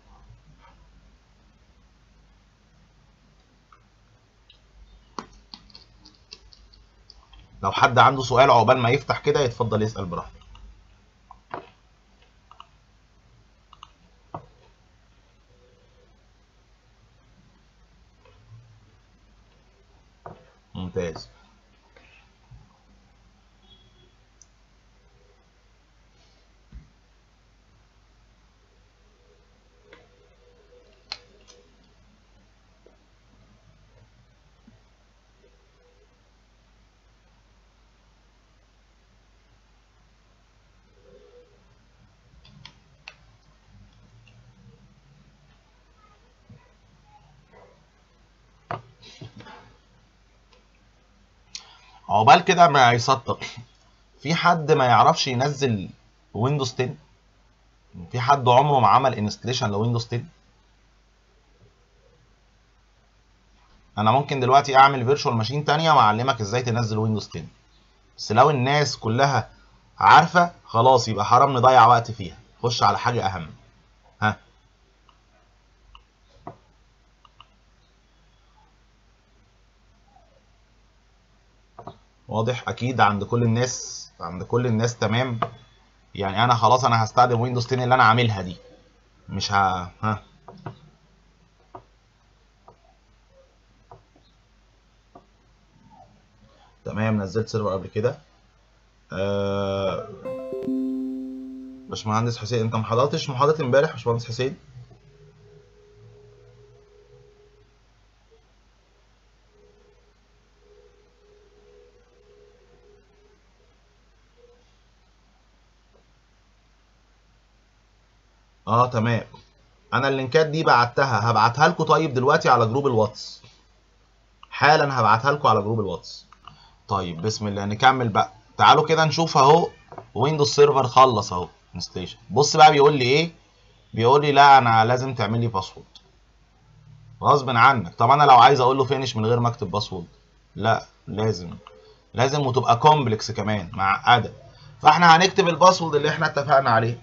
لو حد عنده سؤال عقبال ما يفتح كده يتفضل يسأل براحته ممتاز عقبال كده ما يسطب في حد ما يعرفش ينزل ويندوز 10 في حد عمره ما عمل انستليشن لويندوز 10 انا ممكن دلوقتي اعمل فيرتشوال ماشين تانية واعلمك ازاي تنزل ويندوز 10 بس لو الناس كلها عارفه خلاص يبقى حرام نضيع وقت فيها خش على حاجه اهم ها واضح اكيد عند كل الناس عند كل الناس تمام يعني انا خلاص انا هستخدم ويندوز 10 اللي انا عاملها دي مش ه ها تمام نزلت سيرفر قبل كده أه... باشمهندس حسين انت ما حضرتش محاضره امبارح باشمهندس حسين اه تمام انا اللينكات دي بعتها هبعتها لكم طيب دلوقتي على جروب الواتس حالا هبعتها لكم على جروب الواتس طيب بسم الله نكمل بقى تعالوا كده نشوف اهو ويندوز سيرفر خلص اهو انستيشن بص بقى بيقول لي ايه بيقول لي لا انا لازم تعمل لي باسورد غصب عنك طب انا لو عايز اقول له فينش من غير ما اكتب باسورد لا لازم لازم وتبقى كومبلكس كمان معقده فاحنا هنكتب الباسورد اللي احنا اتفقنا عليه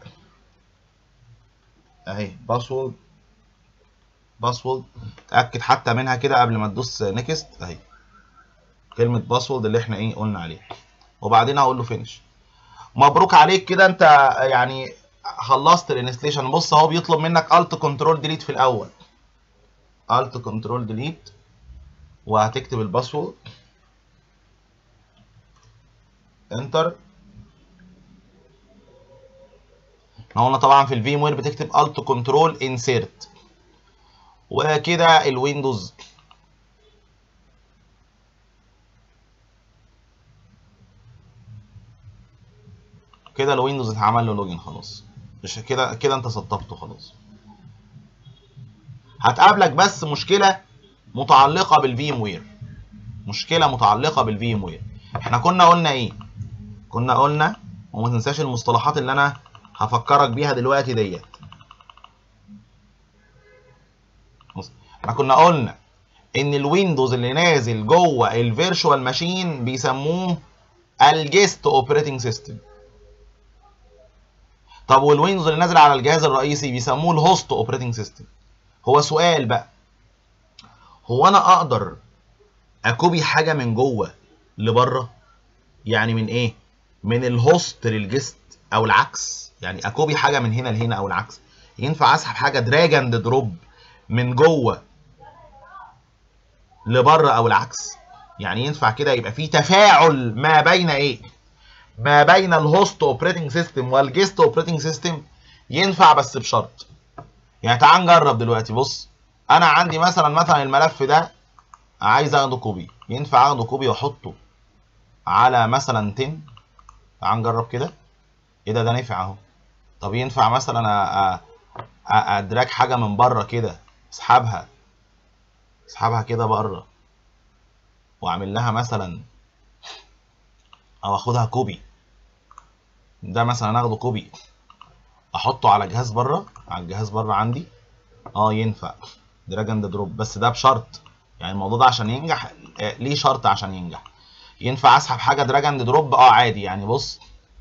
اهي باسورد باسورد اتاكد حتى منها كده قبل ما تدوس نيكست اهي كلمه باسورد اللي احنا ايه قلنا عليها وبعدين هقول له فينش مبروك عليك كده انت يعني خلصت الانستليشن بص اهو بيطلب منك الت كنترول ديليت في الاول الت كنترول ديليت وهتكتب الباسورد انتر احنا قلنا طبعا في الفيم وير بتكتب الت كنترول انسيرت وكده الويندوز كده الويندوز اتعمل له لوجن خلاص مش كده كده انت سطبته خلاص هتقابلك بس مشكله متعلقه بالفيم وير مشكله متعلقه بالفيم وير احنا كنا قلنا ايه كنا قلنا وما تنساش المصطلحات اللي انا هفكرك بيها دلوقتي ديت احنا كنا قلنا ان الويندوز اللي نازل جوه الفيرتشوال ماشين بيسموه الجيست اوبريتنج سيستم طب والويندوز اللي نازل على الجهاز الرئيسي بيسموه الهوست اوبريتنج سيستم هو سؤال بقى هو انا اقدر اكوبي حاجه من جوه لبره يعني من ايه من الهوست للجست او العكس يعني اكوبي حاجه من هنا لهنا او العكس ينفع اسحب حاجه دراج اند دروب من جوه لبره او العكس يعني ينفع كده يبقى في تفاعل ما بين ايه ما بين الهوست اوبريتنج سيستم والجيست اوبريتنج سيستم ينفع بس بشرط يعني تعال نجرب دلوقتي بص انا عندي مثلا مثلا الملف ده عايز اخده كوبي ينفع اخده كوبي واحطه على مثلا 10 تعال نجرب كده ايه ده ده نفع اهو طب ينفع مثلا ادراك حاجه من بره كده اسحبها اسحبها كده بره واعمل لها مثلا او اخدها كوبي ده مثلا اخده كوبي احطه على جهاز بره على الجهاز بره عندي اه ينفع دراج اند دروب بس ده بشرط يعني الموضوع ده عشان ينجح آه ليه شرط عشان ينجح ينفع اسحب حاجه دراج اند دروب اه عادي يعني بص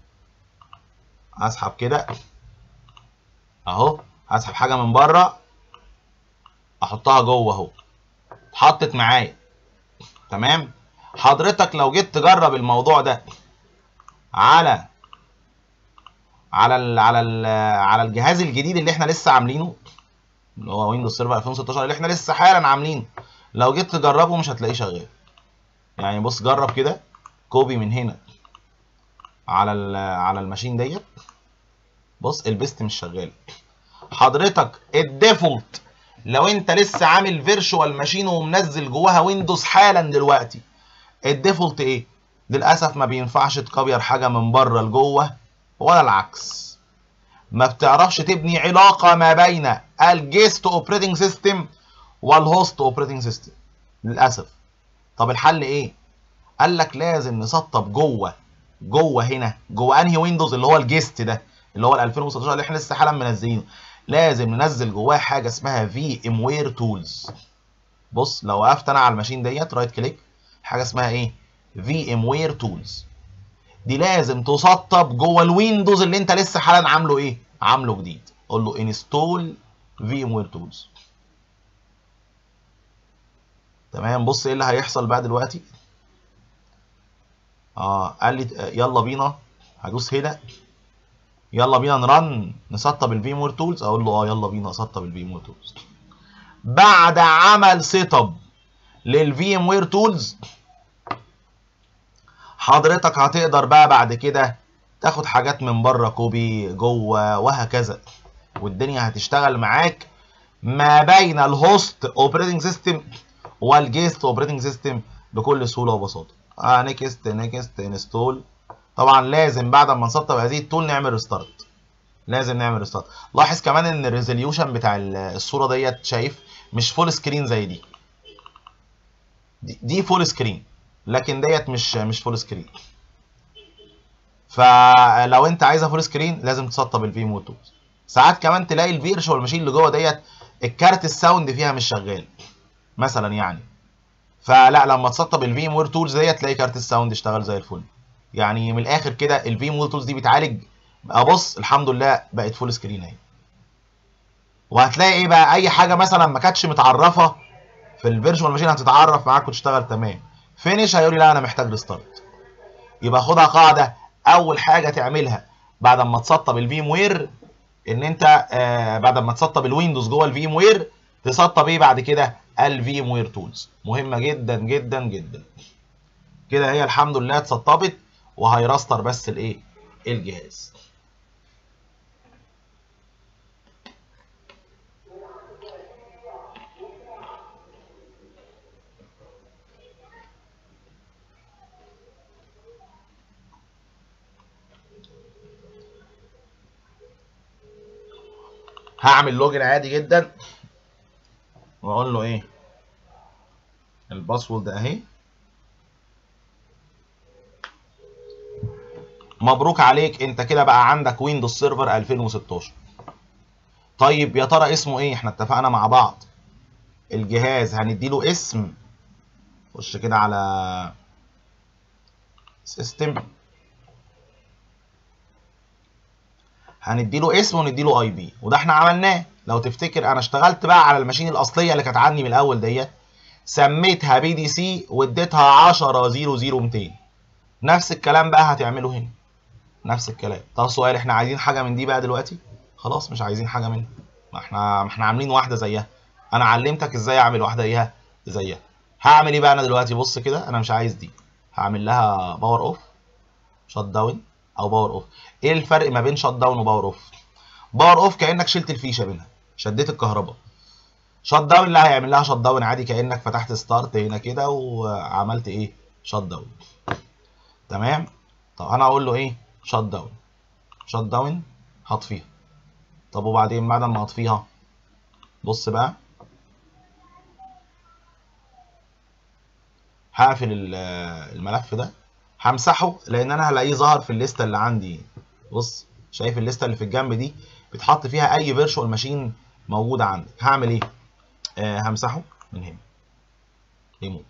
اسحب كده اهو هسحب حاجه من بره احطها جوه اهو اتحطت معايا تمام حضرتك لو جيت تجرب الموضوع ده على على ال على ال على الجهاز الجديد اللي احنا لسه عاملينه اللي هو ويندوز سيرفر 2016 اللي احنا لسه حالا عاملينه لو جيت تجربه مش هتلاقيه شغال يعني بص جرب كده كوبي من هنا على على الماشين ديت بص البيست مش شغال حضرتك الديفولت لو انت لسه عامل فيرشوال ماشين ومنزل جواها ويندوز حالا دلوقتي الديفولت ايه للاسف ما بينفعش تكبر حاجه من بره لجوه ولا العكس ما بتعرفش تبني علاقه ما بين الجيست اوبريتنج سيستم والهوست اوبريتنج سيستم للاسف طب الحل ايه قال لك لازم نسطب جوه جوه هنا جوه انهي ويندوز اللي هو الجيست ده اللي هو ال 2016 اللي احنا لسه حالا منزلينه لازم ننزل جواه حاجه اسمها في ام وير تولز بص لو وقفت انا على الماشين ديت رايت كليك حاجه اسمها ايه في ام وير تولز دي لازم تسطب جوه الويندوز اللي انت لسه حالا عامله ايه عامله جديد قول له انستول في ام وير تولز تمام بص ايه اللي هيحصل بقى دلوقتي اه قال لي يلا بينا هدوس هنا يلا بينا نرن نسطب الفي مور تولز اقول له اه يلا بينا اسطب الفي مور تولز بعد عمل سيت اب للفي ام وير تولز حضرتك هتقدر بقى بعد كده تاخد حاجات من بره كوبي جوه وهكذا والدنيا هتشتغل معاك ما بين الهوست اوبريتنج سيستم والجيست اوبريتنج سيستم بكل سهوله وبساطه اه نيكست نيكست انستول طبعا لازم بعد ما نسطب هذه التول نعمل ريستارت لازم نعمل ريستارت لاحظ كمان ان الريزوليوشن بتاع الصوره ديت شايف مش فول سكرين زي دي دي, دي فول سكرين لكن ديت مش مش فول سكرين فلو انت عايزها فول سكرين لازم تسطب الفي مود تولز ساعات كمان تلاقي الفيرشوال ماشين اللي جوه ديت الكارت الساوند فيها مش شغال مثلا يعني فلا لما تسطب الفي مور تولز ديت تلاقي كارت الساوند اشتغل زي الفل يعني من الاخر كده الفي مور تولز دي بتعالج ابص الحمد لله بقت فول سكرين اهي وهتلاقي ايه بقى اي حاجه مثلا ما كانتش متعرفه في الفيرشوال ماشين هتتعرف معاك وتشتغل تمام فينش هيقول لي لا انا محتاج ريستارت يبقى خدها قاعده اول حاجه تعملها بعد ما تسطب الفيم وير ان انت آه بعد ما تسطب الويندوز جوه الفيم وير تسطب ايه بعد كده الفيم وير تولز مهمه جدا جدا جدا كده هي الحمد لله اتسطبت وهيرستر بس الايه الجهاز هعمل لوجن عادي جدا واقول له ايه الباسورد اهي مبروك عليك انت كده بقى عندك ويندوز سيرفر 2016 طيب يا ترى اسمه ايه احنا اتفقنا مع بعض الجهاز هنديله اسم خش كده على سيستم هنديله اسم ونديله اي بي وده احنا عملناه لو تفتكر انا اشتغلت بقى على الماشين الاصليه اللي كانت عندي من الاول ديت سميتها بي دي سي واديتها 10 0 0 200 نفس الكلام بقى هتعمله هنا نفس الكلام طب سؤال احنا عايزين حاجه من دي بقى دلوقتي خلاص مش عايزين حاجه منها ما احنا ما احنا عاملين واحده زيها انا علمتك ازاي اعمل واحده اياها زيها هعمل ايه بقى انا دلوقتي بص كده انا مش عايز دي هعمل لها باور اوف شات داون او باور اوف ايه الفرق ما بين شات داون وباور اوف باور اوف كانك شلت الفيشه منها شديت الكهرباء شات داون اللي هيعمل لها شات داون عادي كانك فتحت ستارت هنا كده وعملت ايه شات داون تمام طب انا اقول له ايه شات داون شات داون هطفيها طب وبعدين بعد ما هطفيها بص بقى هقفل الملف ده همسحه لان انا هلاقيه ظهر في الليسته اللي عندي بص شايف الليسته اللي في الجنب دي بتحط فيها اي فيرتشوال ماشين موجوده عندك هعمل ايه آه همسحه من هنا ريموف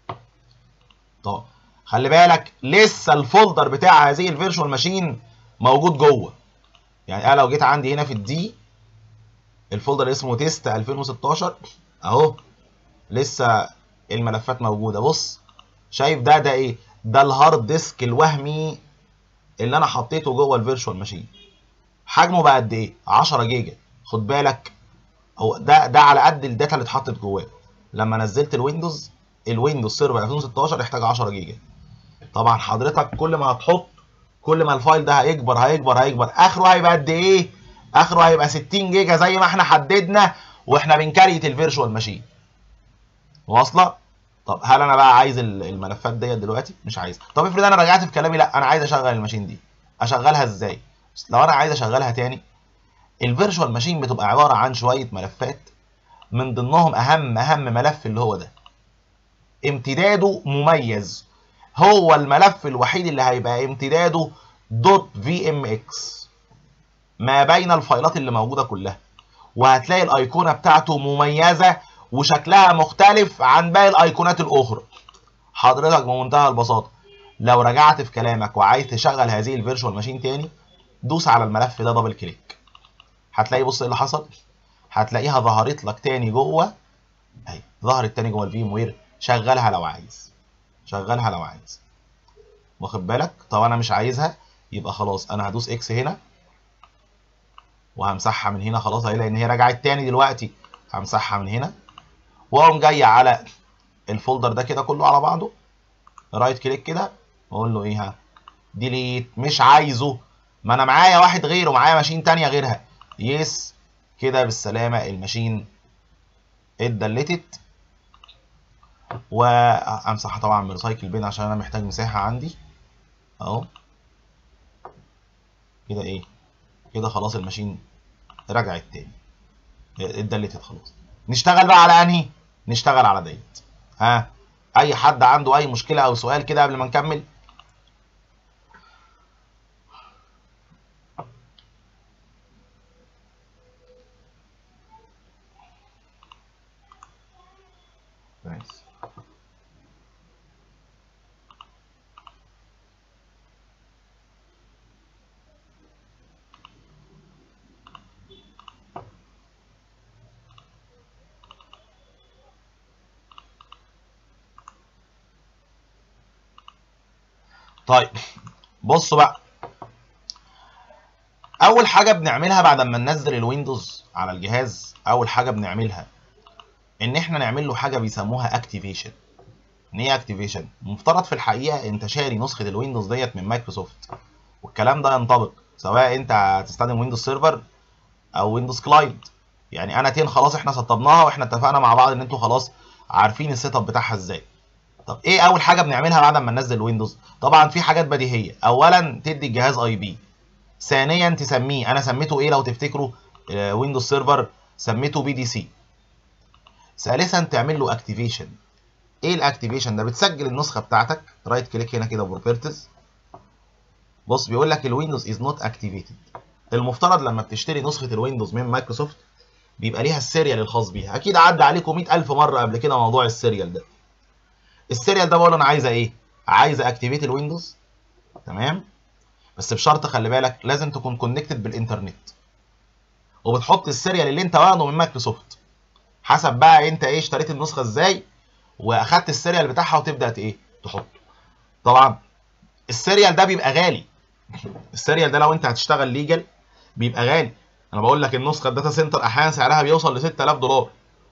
طب خلي بالك لسه الفولدر بتاع هذه الفيرتشوال ماشين موجود جوه يعني انا لو جيت عندي هنا في الدي الفولدر اسمه تيست 2016 اهو لسه الملفات موجوده بص شايف ده ده ايه ده الهارد ديسك الوهمي اللي انا حطيته جوه الفيرتشوال ماشين حجمه بقى قد ايه 10 جيجا خد بالك هو ده ده على قد الداتا اللي اتحطت جواه لما نزلت الويندوز الويندوز سيرفر 2016 احتاج 10 جيجا طبعا حضرتك كل ما هتحط كل ما الفايل ده هيكبر هيكبر هيكبر اخره هيبقى قد ايه اخره هيبقى 60 جيجا زي ما احنا حددنا واحنا بنكريت الفيرتشوال ماشين واصله طب هل انا بقى عايز الملفات ديت دلوقتي مش عايز طب افرض انا رجعت في كلامي لا انا عايز اشغل الماشين دي اشغلها ازاي لو انا عايز اشغلها تاني الفيرتشوال ماشين بتبقى عباره عن شويه ملفات من ضمنهم اهم اهم ملف اللي هو ده امتداده مميز هو الملف الوحيد اللي هيبقى امتداده دوت في ام اكس ما بين الفايلات اللي موجوده كلها وهتلاقي الايقونه بتاعته مميزه وشكلها مختلف عن باقي الايقونات الاخرى حضرتك بمنتهى البساطه لو رجعت في كلامك وعايز تشغل هذه الفيرتشوال ماشين تاني دوس على الملف ده دبل كليك هتلاقي بص ايه اللي حصل هتلاقيها ظهرت لك تاني جوه اهي ظهرت تاني جوه الفيم وير شغلها لو عايز شغلها لو عايز واخد بالك طب انا مش عايزها يبقى خلاص انا هدوس اكس هنا وهمسحها من هنا خلاص اهي لان هي رجعت تاني دلوقتي همسحها من هنا واقوم جاي على الفولدر ده كده كله على بعضه رايت كليك كده واقول له ايه ها ديليت مش عايزه ما انا معايا واحد غيره معايا ماشين تانية غيرها يس كده بالسلامة الماشين اتدلتت وامسحها طبعا من ريسايكل بين عشان انا محتاج مساحة عندي اهو كده ايه كده خلاص الماشين رجعت تاني اتدلتت خلاص نشتغل بقى على انهي نشتغل على ديت ها اي حد عنده اي مشكله او سؤال كده قبل ما نكمل كويس طيب بصوا بقى اول حاجه بنعملها بعد ما ننزل الويندوز على الجهاز اول حاجه بنعملها ان احنا نعمل له حاجه بيسموها اكتيفيشن ان ايه اكتيفيشن مفترض في الحقيقه انت شاري نسخه الويندوز ديت من مايكروسوفت والكلام ده ينطبق سواء انت هتستخدم ويندوز سيرفر او ويندوز كلاينت يعني انا تين خلاص احنا سطبناها واحنا اتفقنا مع بعض ان انتوا خلاص عارفين السيت اب بتاعها ازاي طب ايه اول حاجه بنعملها بعد ما ننزل الويندوز طبعا في حاجات بديهيه اولا تدي الجهاز اي بي ثانيا تسميه انا سميته ايه لو تفتكروا ويندوز سيرفر سميته بي دي سي ثالثا تعمل له اكتيفيشن ايه الاكتيفيشن ده بتسجل النسخه بتاعتك رايت كليك هنا كده بروبرتيز بص بيقول لك الويندوز از نوت اكتيفيتد المفترض لما بتشتري نسخه الويندوز من مايكروسوفت بيبقى ليها السيريال الخاص بيها اكيد عدى عليكم 100000 مره قبل كده موضوع السيريال ده السيريال ده بقول انا عايزه ايه عايزه اكتيفيت الويندوز تمام بس بشرط خلي بالك لازم تكون كونكتد بالانترنت وبتحط السيريال اللي انت واخده من مايكروسوفت حسب بقى انت ايه اشتريت النسخه ازاي واخدت السيريال بتاعها وتبدا ايه تحطه طبعا السيريال ده بيبقى غالي السيريال ده لو انت هتشتغل ليجل بيبقى غالي انا بقول لك النسخه الداتا سنتر احيانا سعرها بيوصل ل 6000 دولار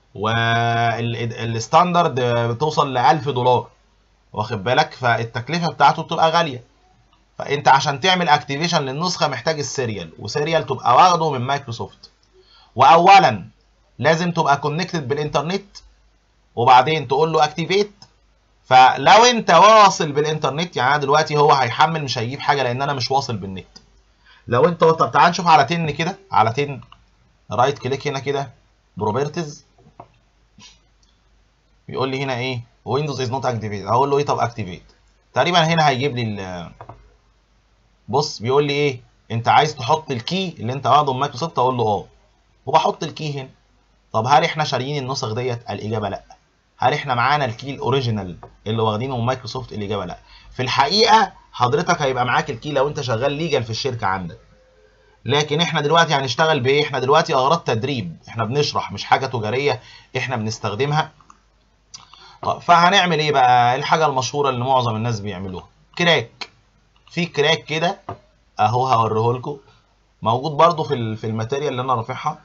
والستاندرد بتوصل ل 1000 دولار واخد بالك فالتكلفه بتاعته بتبقى غاليه فانت عشان تعمل اكتيفيشن للنسخه محتاج السيريال وسيريال تبقى واخده من مايكروسوفت واولا لازم تبقى كونكتد بالانترنت وبعدين تقول له اكتيفيت فلو انت واصل بالانترنت يعني انا دلوقتي هو هيحمل مش هيجيب حاجه لان انا مش واصل بالنت لو انت طب تعال نشوف على تن كده على تن رايت كليك هنا كده بروبرتيز بيقول لي هنا ايه ويندوز از نوت اكتيفيت هقول له ايه طب اكتيفيت تقريبا هنا هيجيب لي ال- بص بيقول لي ايه انت عايز تحط الكي اللي انت واخده من مايكروسوفت اقول له اه وبحط الكي هنا طب هل احنا شاريين النسخ ديت الاجابه لا هل احنا معانا الكي الاوريجينال اللي واخدينه من مايكروسوفت الاجابه لا في الحقيقه حضرتك هيبقى معاك الكي لو انت شغال ليجل في الشركه عندك لكن احنا دلوقتي هنشتغل بايه احنا دلوقتي اغراض تدريب احنا بنشرح مش حاجه تجاريه احنا بنستخدمها طب فهنعمل ايه بقى الحاجه المشهوره اللي معظم الناس بيعملوها كراك في كراك كده اهو هوريه لكم موجود برضو في ال- في الماتيريال اللي انا رافعها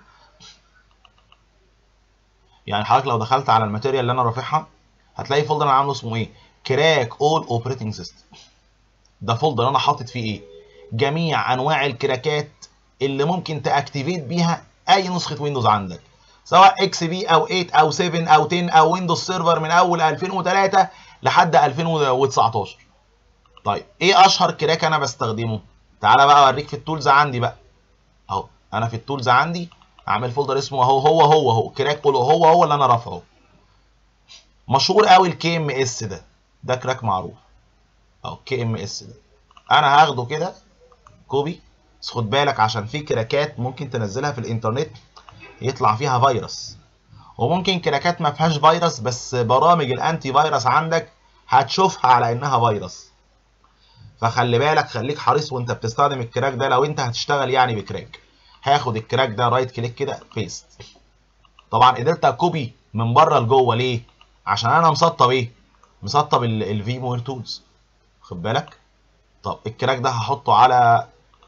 يعني حضرتك لو دخلت على الماتيريال اللي انا رافعها هتلاقي فولدر انا عامله اسمه ايه كراك اول اوبريتنج سيستم ده فولدر انا حاطط فيه ايه جميع انواع الكراكات اللي ممكن تاكتيفيت بيها اي نسخه ويندوز عندك سواء اكس بي او 8 او 7 او 10 او ويندوز سيرفر من اول 2003 لحد 2019 طيب ايه اشهر كراك انا بستخدمه تعالى بقى اوريك في التولز عندي بقى اهو انا في التولز عندي عامل فولدر اسمه اهو هو هو هو كراك كله هو هو اللي انا رافعه مشهور قوي الكي ام اس ده ده كراك معروف اهو كي ام اس ده انا هاخده كده كوبي بس خد بالك عشان في كراكات ممكن تنزلها في الانترنت يطلع فيها فيروس وممكن كراكات ما فيهاش فيروس بس برامج الانتي فيروس عندك هتشوفها على انها فيروس فخلي بالك خليك حريص وانت بتستخدم الكراك ده لو انت هتشتغل يعني بكراك هاخد الكراك ده رايت كليك كده بيست طبعا قدرت اكوبي من بره لجوه ليه عشان انا مسطب ايه مسطب الفي مور تولز خد بالك طب الكراك ده هحطه على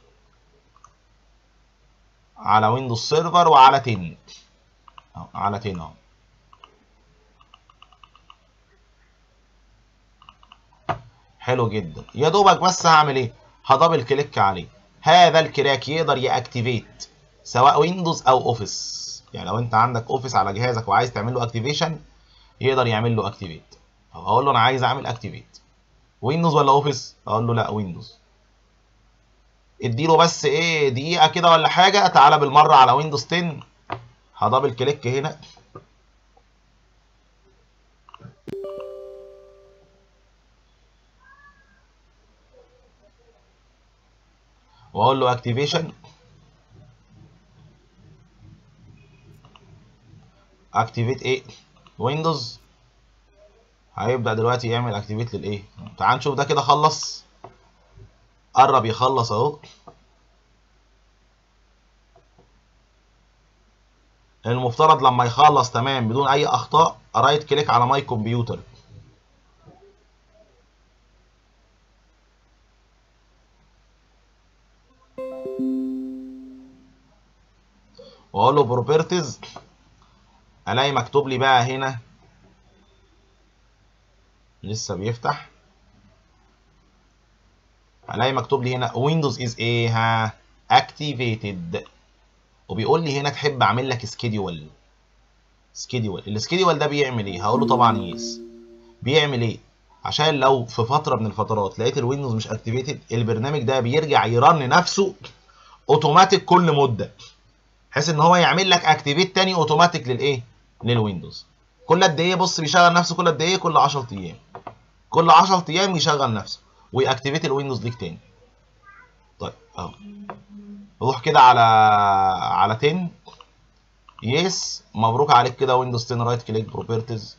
على ويندوز سيرفر وعلى 10 أهو، على 10 اهو حلو جدا يا دوبك بس هعمل ايه هدبل كليك عليه هذا الكراك يقدر ياكتيفيت سواء ويندوز او اوفيس يعني لو انت عندك اوفيس على جهازك وعايز تعمل له اكتيفيشن يقدر يعمل له اكتيفيت هقول له انا عايز اعمل اكتيفيت ويندوز ولا اوفيس اقول له لا ويندوز اديله بس ايه دقيقه كده ولا حاجه تعالى بالمره على ويندوز 10 هدبل كليك هنا واقول له اكتيفيشن اكتيفيت ايه ويندوز هيبدا دلوقتي يعمل اكتيفيت للايه تعال نشوف ده كده خلص قرب يخلص اهو المفترض لما يخلص تمام بدون اي اخطاء رايت كليك على ماي كمبيوتر واقول له بروبرتيز الاقي مكتوب لي بقى هنا لسه بيفتح الاقي مكتوب لي هنا ويندوز از ايه ها اكتيفيتد وبيقول لي هنا تحب اعمل لك سكيدول سكيدول السكيدول ده بيعمل ايه هقول له طبعا يس بيعمل ايه عشان لو في فتره من الفترات لقيت الويندوز مش اكتيفيتد البرنامج ده بيرجع يرن نفسه اوتوماتيك كل مده بحيث ان هو يعمل لك اكتيفيت تاني اوتوماتيك للايه للويندوز كل قد ايه بص بيشغل نفسه كل قد ايه كل 10 ايام كل 10 ايام يشغل نفسه ويأكتيفيت الويندوز ليك تاني طيب اهو روح كده على على 10 يس مبروك عليك كده ويندوز 10 رايت كليك بروبرتيز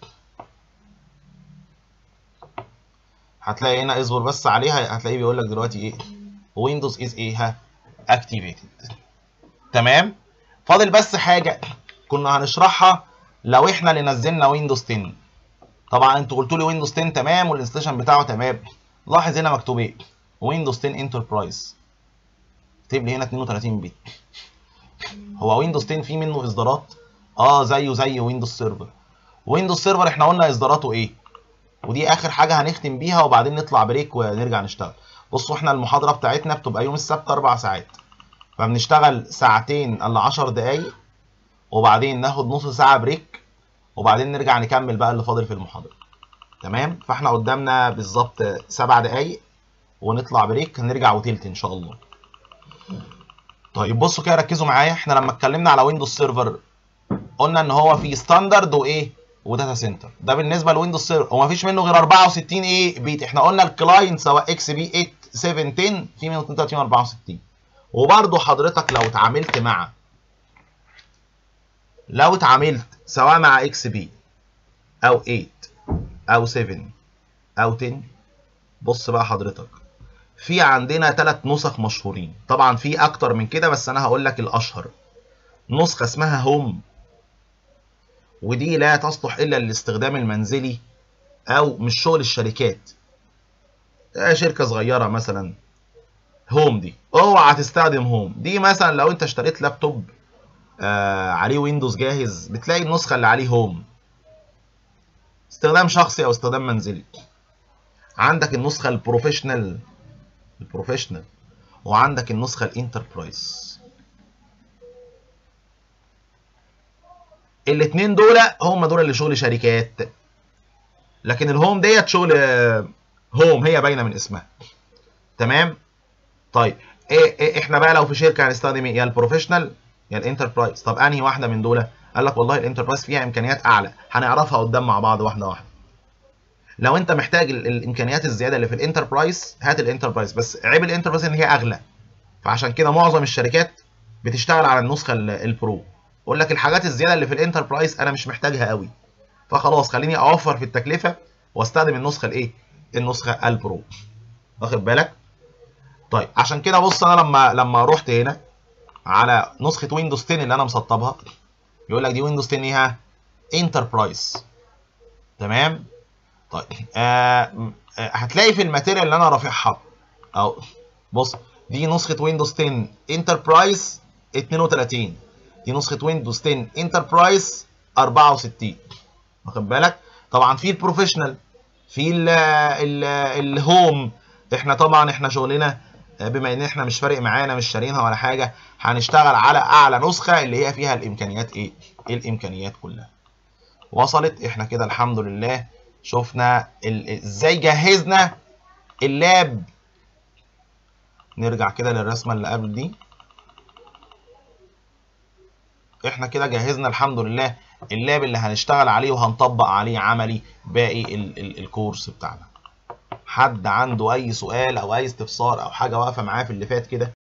هتلاقي هنا اصبر بس عليها هتلاقيه بيقول لك دلوقتي ايه ويندوز از ايه ها اكتيفيتد تمام فاضل بس حاجه كنا هنشرحها لو احنا اللي نزلنا ويندوز 10 طبعا انتوا قلتوا لي ويندوز 10 تمام والانستليشن بتاعه تمام لاحظ هنا مكتوب ايه ويندوز 10 انتربرايز اكتب لي هنا 32 بت هو ويندوز 10 فيه منه اصدارات اه زيه زي ويندوز سيرفر ويندوز سيرفر احنا قلنا اصداراته ايه ودي اخر حاجه هنختم بيها وبعدين نطلع بريك ونرجع نشتغل بصوا احنا المحاضره بتاعتنا بتبقى يوم السبت اربع ساعات فبنشتغل ساعتين الا 10 دقايق وبعدين ناخد نص ساعه بريك وبعدين نرجع نكمل بقى اللي فاضل في المحاضره تمام فاحنا قدامنا بالظبط سبع دقايق ونطلع بريك هنرجع وتلت ان شاء الله طيب بصوا كده ركزوا معايا احنا لما اتكلمنا على ويندوز سيرفر قلنا ان هو في ستاندرد وايه وداتا سنتر ده بالنسبه لويندوز سيرفر ومفيش منه غير 64 ايه بيت احنا قلنا الكلاينت سواء اكس بي 8 7 10 في منه 32 64 وبرده حضرتك لو اتعاملت مع لو اتعاملت سواء مع اكس بي او 8 او 7 او 10 بص بقى حضرتك في عندنا ثلاث نسخ مشهورين طبعا في اكتر من كده بس انا هقول لك الاشهر نسخه اسمها هوم ودي لا تصلح الا للاستخدام المنزلي او مش شغل الشركات شركه صغيره مثلا هوم دي اوعى تستخدم هوم دي مثلا لو انت اشتريت لابتوب آه عليه ويندوز جاهز بتلاقي النسخه اللي عليه هوم استخدام شخصي او استخدام منزلي عندك النسخه البروفيشنال البروفيشنال وعندك النسخه الانتربرايز الاثنين دول هم دول اللي شغل شركات لكن الهوم ديت شغل هوم هي باينه من اسمها تمام طيب إيه, إيه احنا بقى لو في شركه هنستخدم ايه يا البروفيشنال يا الانتربرايز طب انهي واحده من دول قال لك والله الانتربرايز فيها امكانيات اعلى هنعرفها قدام مع بعض واحده واحده لو انت محتاج الامكانيات الزياده اللي في الانتربرايز هات الانتربرايز بس عيب الانتربرايز ان هي اغلى فعشان كده معظم الشركات بتشتغل على النسخه البرو يقول لك الحاجات الزياده اللي في الانتربرايز انا مش محتاجها قوي فخلاص خليني اوفر في التكلفه واستخدم النسخه الايه النسخه البرو واخد بالك طيب عشان كده بص انا لما لما رحت هنا على نسخه ويندوز 10 اللي انا مسطبها يقول لك دي ويندوز 10 ايه انتربرايز تمام طيب آه هتلاقي في الماتيريال اللي انا رافعها او بص دي نسخه ويندوز 10 انتربرايز 32 دي نسخه ويندوز 10 انتربرايز 64 واخد بالك طبعا في البروفيشنال في ال ال الهوم احنا طبعا احنا شغلنا بما ان احنا مش فارق معانا مش شارينها ولا حاجه هنشتغل على اعلى نسخه اللي هي فيها الامكانيات ايه الامكانيات كلها وصلت احنا كده الحمد لله شفنا ازاي جهزنا اللاب نرجع كده للرسمه اللي قبل دي احنا كده جهزنا الحمد لله اللاب اللي هنشتغل عليه وهنطبق عليه عملي باقي ال ال الكورس بتاعنا حد عنده اي سؤال او اي استفسار او حاجه واقفه معاه في اللي فات كده